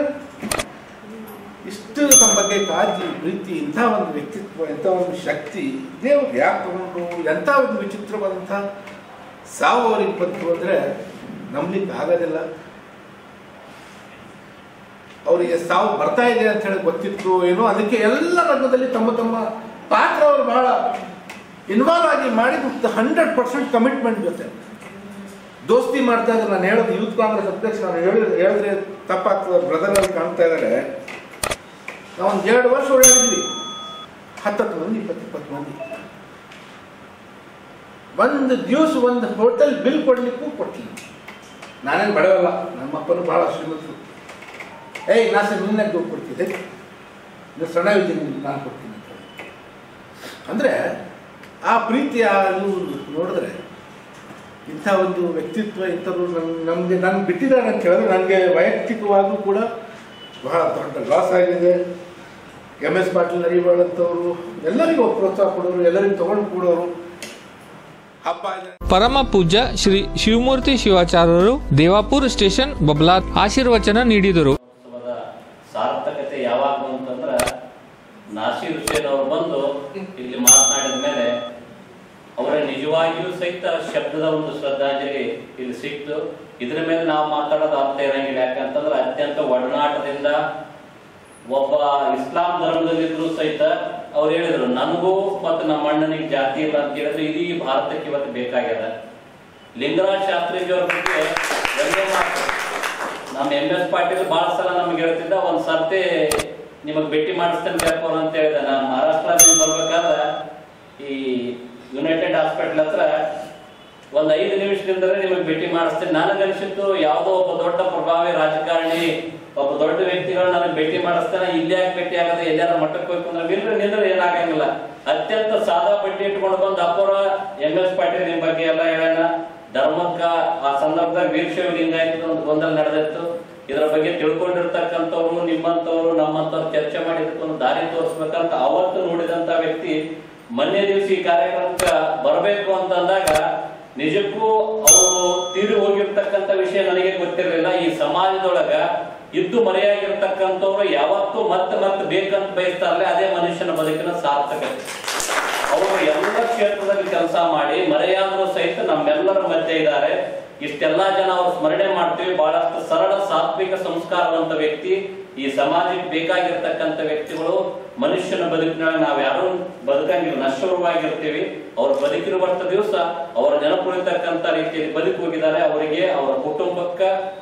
ಇಷ್ಟು ನಮ್ಮ ಬಗ್ಗೆ ಕಾಳಜಿ ಪ್ರೀತಿ ಇಂಥ ಒಂದು ವ್ಯಕ್ತಿತ್ವ ಎಂಥ ಒಂದು ಶಕ್ತಿ ದೇವ್ರು ಯಾಕೆ ತಗೊಂಡು ಎಂಥ ಒಂದು ವಿಚಿತ್ರವಾದಂಥ ಸಾವು ಅವ್ರಿಗೆ ಬಂತು ಅಂದರೆ ನಂಬಲಿಕ್ಕೆ ಆಗೋದಿಲ್ಲ ಅವರಿಗೆ ಸಾವು ಬರ್ತಾ ಇದೆ ಅಂತ ಹೇಳಿ ಗೊತ್ತಿತ್ತು ಏನೋ ಅದಕ್ಕೆ ಎಲ್ಲ ರಂಗದಲ್ಲಿ ತಮ್ಮ ತಮ್ಮ ಪಾತ್ರ ಅವರು ಬಹಳ ಇನ್ವಾಲ್ವ್ ಆಗಿ ಮಾಡಿ ಹಂಡ್ರೆಡ್ ಪರ್ಸೆಂಟ್ ಕಮಿಟ್ಮೆಂಟ್ ಜೊತೆ ದೋಸ್ತಿ ಮಾಡ್ತಾ ಇದ್ದಾರೆ ನಾನು ಹೇಳೋದು ಯೂತ್ ಕಾಂಗ್ರೆಸ್ ಅಧ್ಯಕ್ಷ ನಾನು ಹೇಳಿದ್ರೆ ಹೇಳಿದ್ರೆ ತಪ್ಪಾಗ್ತದೆ ಬ್ರದರ್ ಅಲ್ಲಿ ಕಾಣ್ತಾ ಇದ್ದಾರೆ ನಾವು ಒಂದು ಎರಡು ವರ್ಷ ಓಡಾಡಿದ್ವಿ ಹತ್ತತ್ತು ಮಂದಿ ಇಪ್ಪತ್ತು ಇಪ್ಪತ್ತು ಮಂದಿ ಒಂದು ದಿವಸ ಒಂದು ಹೋಟೆಲ್ ಬಿಲ್ ಕೊಡ್ಲಿಕ್ಕೂ ಕೊಟ್ಟಿಲ್ಲ ನಾನೇನು ಬಡವಲ್ಲ ನಮ್ಮ ಅಪ್ಪನು ಭಾಳ ಶ್ರೀಮಂತರು ಏಯ್ ನಾ ಸರ್ ನಿನ್ನೆ ದುಡ್ಡು ಕೊಡ್ತಿದ್ದೆ ನೀವು ಸಣ್ಣವಿದ್ದೀನಿ ನಾನು ಕೊಡ್ತೀನಿ ಅಂತ ಹೇಳಿ. ಅಂದ್ರೆ ಆ ಪ್ರೀತಿ ಆ ಇವು ನೋಡಿದ್ರೆ ಇಂಥ ಒಂದು ವ್ಯಕ್ತಿತ್ವ ಇಂಥವ್ರು ನಮ್ ನಮಗೆ ನಾನು ಬಿಟ್ಟಿದ್ದಾರೆ ಅಂತ ಹೇಳಿದ್ರೆ ನನಗೆ ವೈಯಕ್ತಿಕವಾಗೂ ಕೂಡ ಬಹಳ ದೊಡ್ಡ ಲಾಸ್ ಆಗಿದೆ ಎಮ್ ಎಸ್ ಪಾಟೀಲ್ ನರಿವಾಳ್ ಅಂತವರು ಎಲ್ಲರಿಗೂ ಪ್ರೋತ್ಸಾಹ ಕೊಡೋರು ಎಲ್ಲರಿಗೂ ತಗೊಂಡು ಕೊಡೋರು ಹಬ್ಬ ಇದೆ ಪರಮ ಪೂಜ್ಯ ಶ್ರೀ ಶಿವಮೂರ್ತಿ ಶಿವಾಚಾರ್ಯರು ದೇವಾಪುರ ಸ್ಟೇಷನ್ ಬಬ್ಲಾ ಆಶೀರ್ವಚನ ನೀಡಿದರು ಉತ್ಸವದ ಸಾರ್ಥಕತೆ ಯಾವಾಗ ಅಂತಂದ್ರ ನಾಸೀರ್ ಹುಸೇನ್ ಅವರು ಬಂದು ಇಲ್ಲಿ ಮಾತನಾಡಿದ ಮೇಲೆ ಅವರ ನಿಜವಾಗಿಯೂ ಸಹಿತ ಶಬ್ದದ ಒಂದು ಶ್ರದ್ಧಾಂಜಲಿ ಇಲ್ಲಿ ಸಿಕ್ತು ಇದ್ರ ಮೇಲೆ ನಾವು ಮಾತಾಡೋದು ಅರ್ಥ ಇರಂಗಿಲ್ಲ ಯಾಕಂತಂದ್ರೆ ಅತ್ಯಂತ ಒಡನಾಟದಿಂದ ಒಬ್ಬ ಇಸ್ಲಾಂ ಧರ್ಮದಲ್ಲಿದ್ರು ಸಹಿತ ಅವ್ರು ಹೇಳಿದ್ರು ನನಗೂ ಮತ್ತು ನಮ್ಮ ಅಣ್ಣನಿಗೆ ಜಾತಿ ಇಲ್ಲ ಅಂತ ಹೇಳಿದ್ರೆ ಇಡೀ ಭಾರತಕ್ಕೆ ಇವತ್ತು ಬೇಕಾಗ್ಯದ ಲಿಂಗರಾಜ್ ಶಾಸ್ತ್ರಿಜಿ ಅವ್ರ ಬಗ್ಗೆ ಒಂದೇ ಮಾತು ನಮ್ಮ ಎಂ ಎಸ್ ಪಾಟೀಲ್ ಬಹಳ ಸಲ ನಮ್ಗೆ ಹೇಳ್ತಿದ್ದ ಒಂದ್ ಸರ್ತಿ ನಿಮಗ್ ಭೇಟಿ ಮಾಡಿಸ್ತೇನೆ ಬೇಪವ್ರ ಅಂತ ಹೇಳಿದ ನಾನು ಮಹಾರಾಷ್ಟ್ರದಿಂದ ಬರ್ಬೇಕಾದ್ರೆ ಈ ಯುನೈಟೆಡ್ ಹಾಸ್ಪಿಟಲ್ ಹತ್ರ ಒಂದ್ ಐದು ನಿಮಿಷದಿಂದಲೇ ನಿಮಗೆ ಭೇಟಿ ಮಾಡಿಸ್ತೇನೆ ನನಗನ್ಸಿತ್ತು ಯಾವುದೋ ಒಬ್ಬ ದೊಡ್ಡ ಪ್ರಭಾವಿ ರಾಜಕಾರಣಿ ಒಬ್ಬ ದೊಡ್ಡ ವ್ಯಕ್ತಿಗಳು ನನಗೆ ಭೇಟಿ ಮಾಡಿಸ್ತಾನೆ ಇಲ್ಲಿ ಯಾಕೆ ಭೇಟಿ ಆಗದೆ ಎಲ್ಲಾರ ಮಠಕ್ಕೆ ಹೋಗ್ಬೇಕು ಅಂದ್ರೆ ನಿಲ್ರಿ ನಿಂದ್ರೆ ಏನಾಗಂಗಿಲ್ಲ ಅತ್ಯಂತ ಸಾದಾ ಬಡ್ಡಿ ಇಟ್ಕೊಂಡು ಬಂದು ಅಪ್ಪರ ಎಂ ಎಸ್ ಪಾಟೀಲ್ ನಿಮ್ ಬಗ್ಗೆ ಎಲ್ಲ ಹೇಳೋಣ ಧರ್ಮಕ್ಕ ಆ ಸಂದರ್ಭದಾಗ ವೀರಶೈವ ಲಿಂಗಾಯತದ ಒಂದು ಗೊಂದಲ ನಡೆದಿತ್ತು ಇದರ ಬಗ್ಗೆ ತಿಳ್ಕೊಂಡಿರ್ತಕ್ಕಂಥವ್ರು ನಿಮ್ಮಂತವ್ರು ನಮ್ಮಂತವ್ರು ಚರ್ಚೆ ಮಾಡಿ ಇದಕ್ಕೊಂದು ದಾರಿ ತೋರಿಸ್ಬೇಕಂತ ಅವತ್ತು ನೋಡಿದಂತ ವ್ಯಕ್ತಿ ಮೊನ್ನೆ ದಿವಸ ಈ ಕಾರ್ಯಕ್ರಮಕ್ಕೆ ಬರಬೇಕು ಅಂತ ಅಂದಾಗ ನಿಜಕ್ಕೂ ಅವರು ತೀರಿ ಹೋಗಿರ್ತಕ್ಕಂಥ ವಿಷಯ ನನಗೆ ಗೊತ್ತಿರಲಿಲ್ಲ ಈ ಸಮಾಜದೊಳಗ ಇದ್ದು ಮರೆಯಾಗಿರ್ತಕ್ಕಂಥವ್ರು ಯಾವತ್ತೂ ಮತ್ತೆ ಮತ್ತೆ ಬೇಕಂತ ಬಯಸ್ತಾರಲ್ಲ ಅದೇ ಮನುಷ್ಯನ ಬದುಕಿನ ಸಾರ್ಥಕತೆ ಅವರು ಎಲ್ಲ ಕ್ಷೇತ್ರದಲ್ಲಿ ಕೆಲಸ ಮಾಡಿ ಮರೆಯಾದರೂ ಸಹಿತ ನಮ್ಮೆಲ್ಲರ ಮಧ್ಯೆ ಇದ್ದಾರೆ ಇಷ್ಟೆಲ್ಲಾ ಜನ ಅವ್ರು ಸ್ಮರಣೆ ಮಾಡ್ತೀವಿ ಬಹಳಷ್ಟು ಸರಳ ಸಾತ್ವಿಕ ಸಂಸ್ಕಾರವಂತ ವ್ಯಕ್ತಿ ಈ ಸಮಾಜಕ್ಕೆ ಬೇಕಾಗಿರ್ತಕ್ಕಂಥ ವ್ಯಕ್ತಿಗಳು ಮನುಷ್ಯನ ಬದುಕಿನೊಳಗೆ ನಾವು ಯಾರು ಬದುಕಂಗಿಲ್ಲ ನಶ್ವರವಾಗಿರ್ತೀವಿ ಅವ್ರು ಬದುಕಿರುವಂತ ದಿವಸ ಅವರ ನೆನಪುಳಿತಕ್ಕಂಥ ರೀತಿಯಲ್ಲಿ ಬದುಕು ಹೋಗಿದ್ದಾರೆ ಅವರಿಗೆ ಅವರ ಕುಟುಂಬಕ್ಕ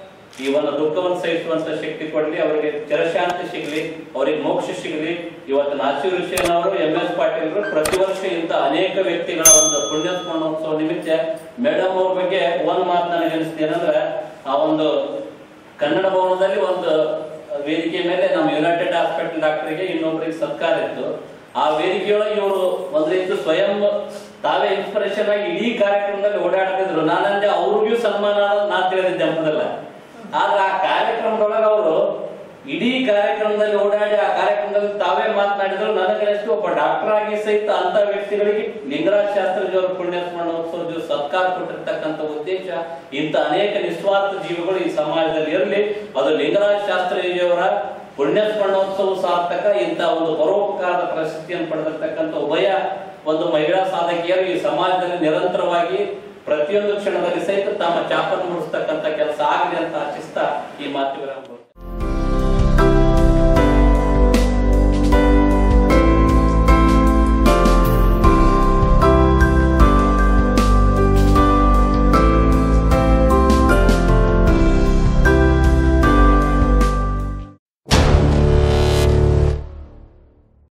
ಈ ಒಂದು ದುಃಖವನ್ನು ಸಹಿಸುವಂತ ಶಕ್ತಿ ಕೊಡ್ಲಿ ಅವರಿಗೆ ಚಿರಶಾಂತಿ ಸಿಗ್ಲಿ ಅವರಿಗೆ ಮೋಕ್ಷ ಸಿಗ್ಲಿ ಇವತ್ತು ನಾಸಿರ್ ಹುಸೇನ್ ಅವರು ಎಂ ಎಸ್ ಪಾಟೀಲ್ ಪ್ರತಿ ವರ್ಷ ಇಂತ ಅನೇಕ ವ್ಯಕ್ತಿಗಳ ಒಂದು ಪುಣ್ಯ ಸ್ಮರಣೋತ್ಸವ ನಿಮಿತ್ತ ಮೇಡಮ್ ಅವ್ರ ಬಗ್ಗೆ ಒಂದ್ ಮಾತು ನನಗೆ ಅನಿಸ್ತು ಏನಂದ್ರೆ ಆ ಒಂದು ಕನ್ನಡ ಭವನದಲ್ಲಿ ಒಂದು ವೇದಿಕೆ ಮೇಲೆ ನಮ್ಮ ಯುನೈಟೆಡ್ ಹಾಸ್ಪಿಟಲ್ ಡಾಕ್ಟರ್ಗೆ ಇನ್ನೊಬ್ಬರಿಗೆ ಸತ್ಕಾರ ಇತ್ತು ಆ ವೇದಿಕೆಯೊಳಗೆ ಇವರು ಒಂದ್ ರೀತಿ ಸ್ವಯಂ ತಾವೇ ಇನ್ಸ್ಪಿರೇಷನ್ ಆಗಿ ಇಡೀ ಕಾರ್ಯಕ್ರಮದಲ್ಲಿ ಓಡಾಡ್ತಿದ್ರು ನಾನಂದೆ ಅವ್ರಿಗೂ ಸನ್ಮಾನ ಅನ್ನೋದು ನಾ ತಿಳಿದಿದ್ದೆ ಹಬ್ಬದಲ್ಲ ಆದ್ರೆ ಆ ಕಾರ್ಯಕ್ರಮದೊಳಗೆ ಅವರು ಇಡೀ ಕಾರ್ಯಕ್ರಮದಲ್ಲಿ ಓಡಾಡಿ ಆ ಕಾರ್ಯಕ್ರಮದಲ್ಲಿ ತಾವೇ ಮಾತನಾಡಿದ್ರು ನನಗನಿಸ್ತು ಒಬ್ಬ ಡಾಕ್ಟರ್ ಆಗಿ ಸಹಿತ ಅಂತ ವ್ಯಕ್ತಿಗಳಿಗೆ ಲಿಂಗರಾಜ್ ಶಾಸ್ತ್ರಿಜಿ ಅವರ ಪುಣ್ಯ ಸ್ಮರಣೋತ್ಸವದ ದಿವಸ ಸತ್ಕಾರ ಕೊಟ್ಟಿರ್ತಕ್ಕಂಥ ಉದ್ದೇಶ ಇಂಥ ಅನೇಕ ನಿಸ್ವಾರ್ಥ ಜೀವಿಗಳು ಈ ಸಮಾಜದಲ್ಲಿ ಇರಲಿ ಅದು ಲಿಂಗರಾಜ್ ಶಾಸ್ತ್ರಿಜಿಯವರ ಪುಣ್ಯ ಸ್ಮರಣೋತ್ಸವ ಸಾರ್ಥಕ ಇಂಥ ಒಂದು ಪರೋಪಕಾರದ ಪ್ರಶಸ್ತಿಯನ್ನು ಪಡೆದಿರ್ತಕ್ಕಂಥ ಉಭಯ ಒಂದು ಮಹಿಳಾ ಸಾಧಕಿಯರು ಈ ಸಮಾಜದಲ್ಲಿ ನಿರಂತರವಾಗಿ ಪ್ರತಿಯೊಂದು ಕ್ಷಣದಲ್ಲಿ ಸಹಿತ ತಮ್ಮ ಚಾಪನ್ನು ಮೂಡಿಸ್ತಕ್ಕಂಥ ಕೆಲಸ ಆಗಲಿ ಅಂತ ಆಶಿಸ್ತಾ ಈ ಮಾತು ವಿರಾಮ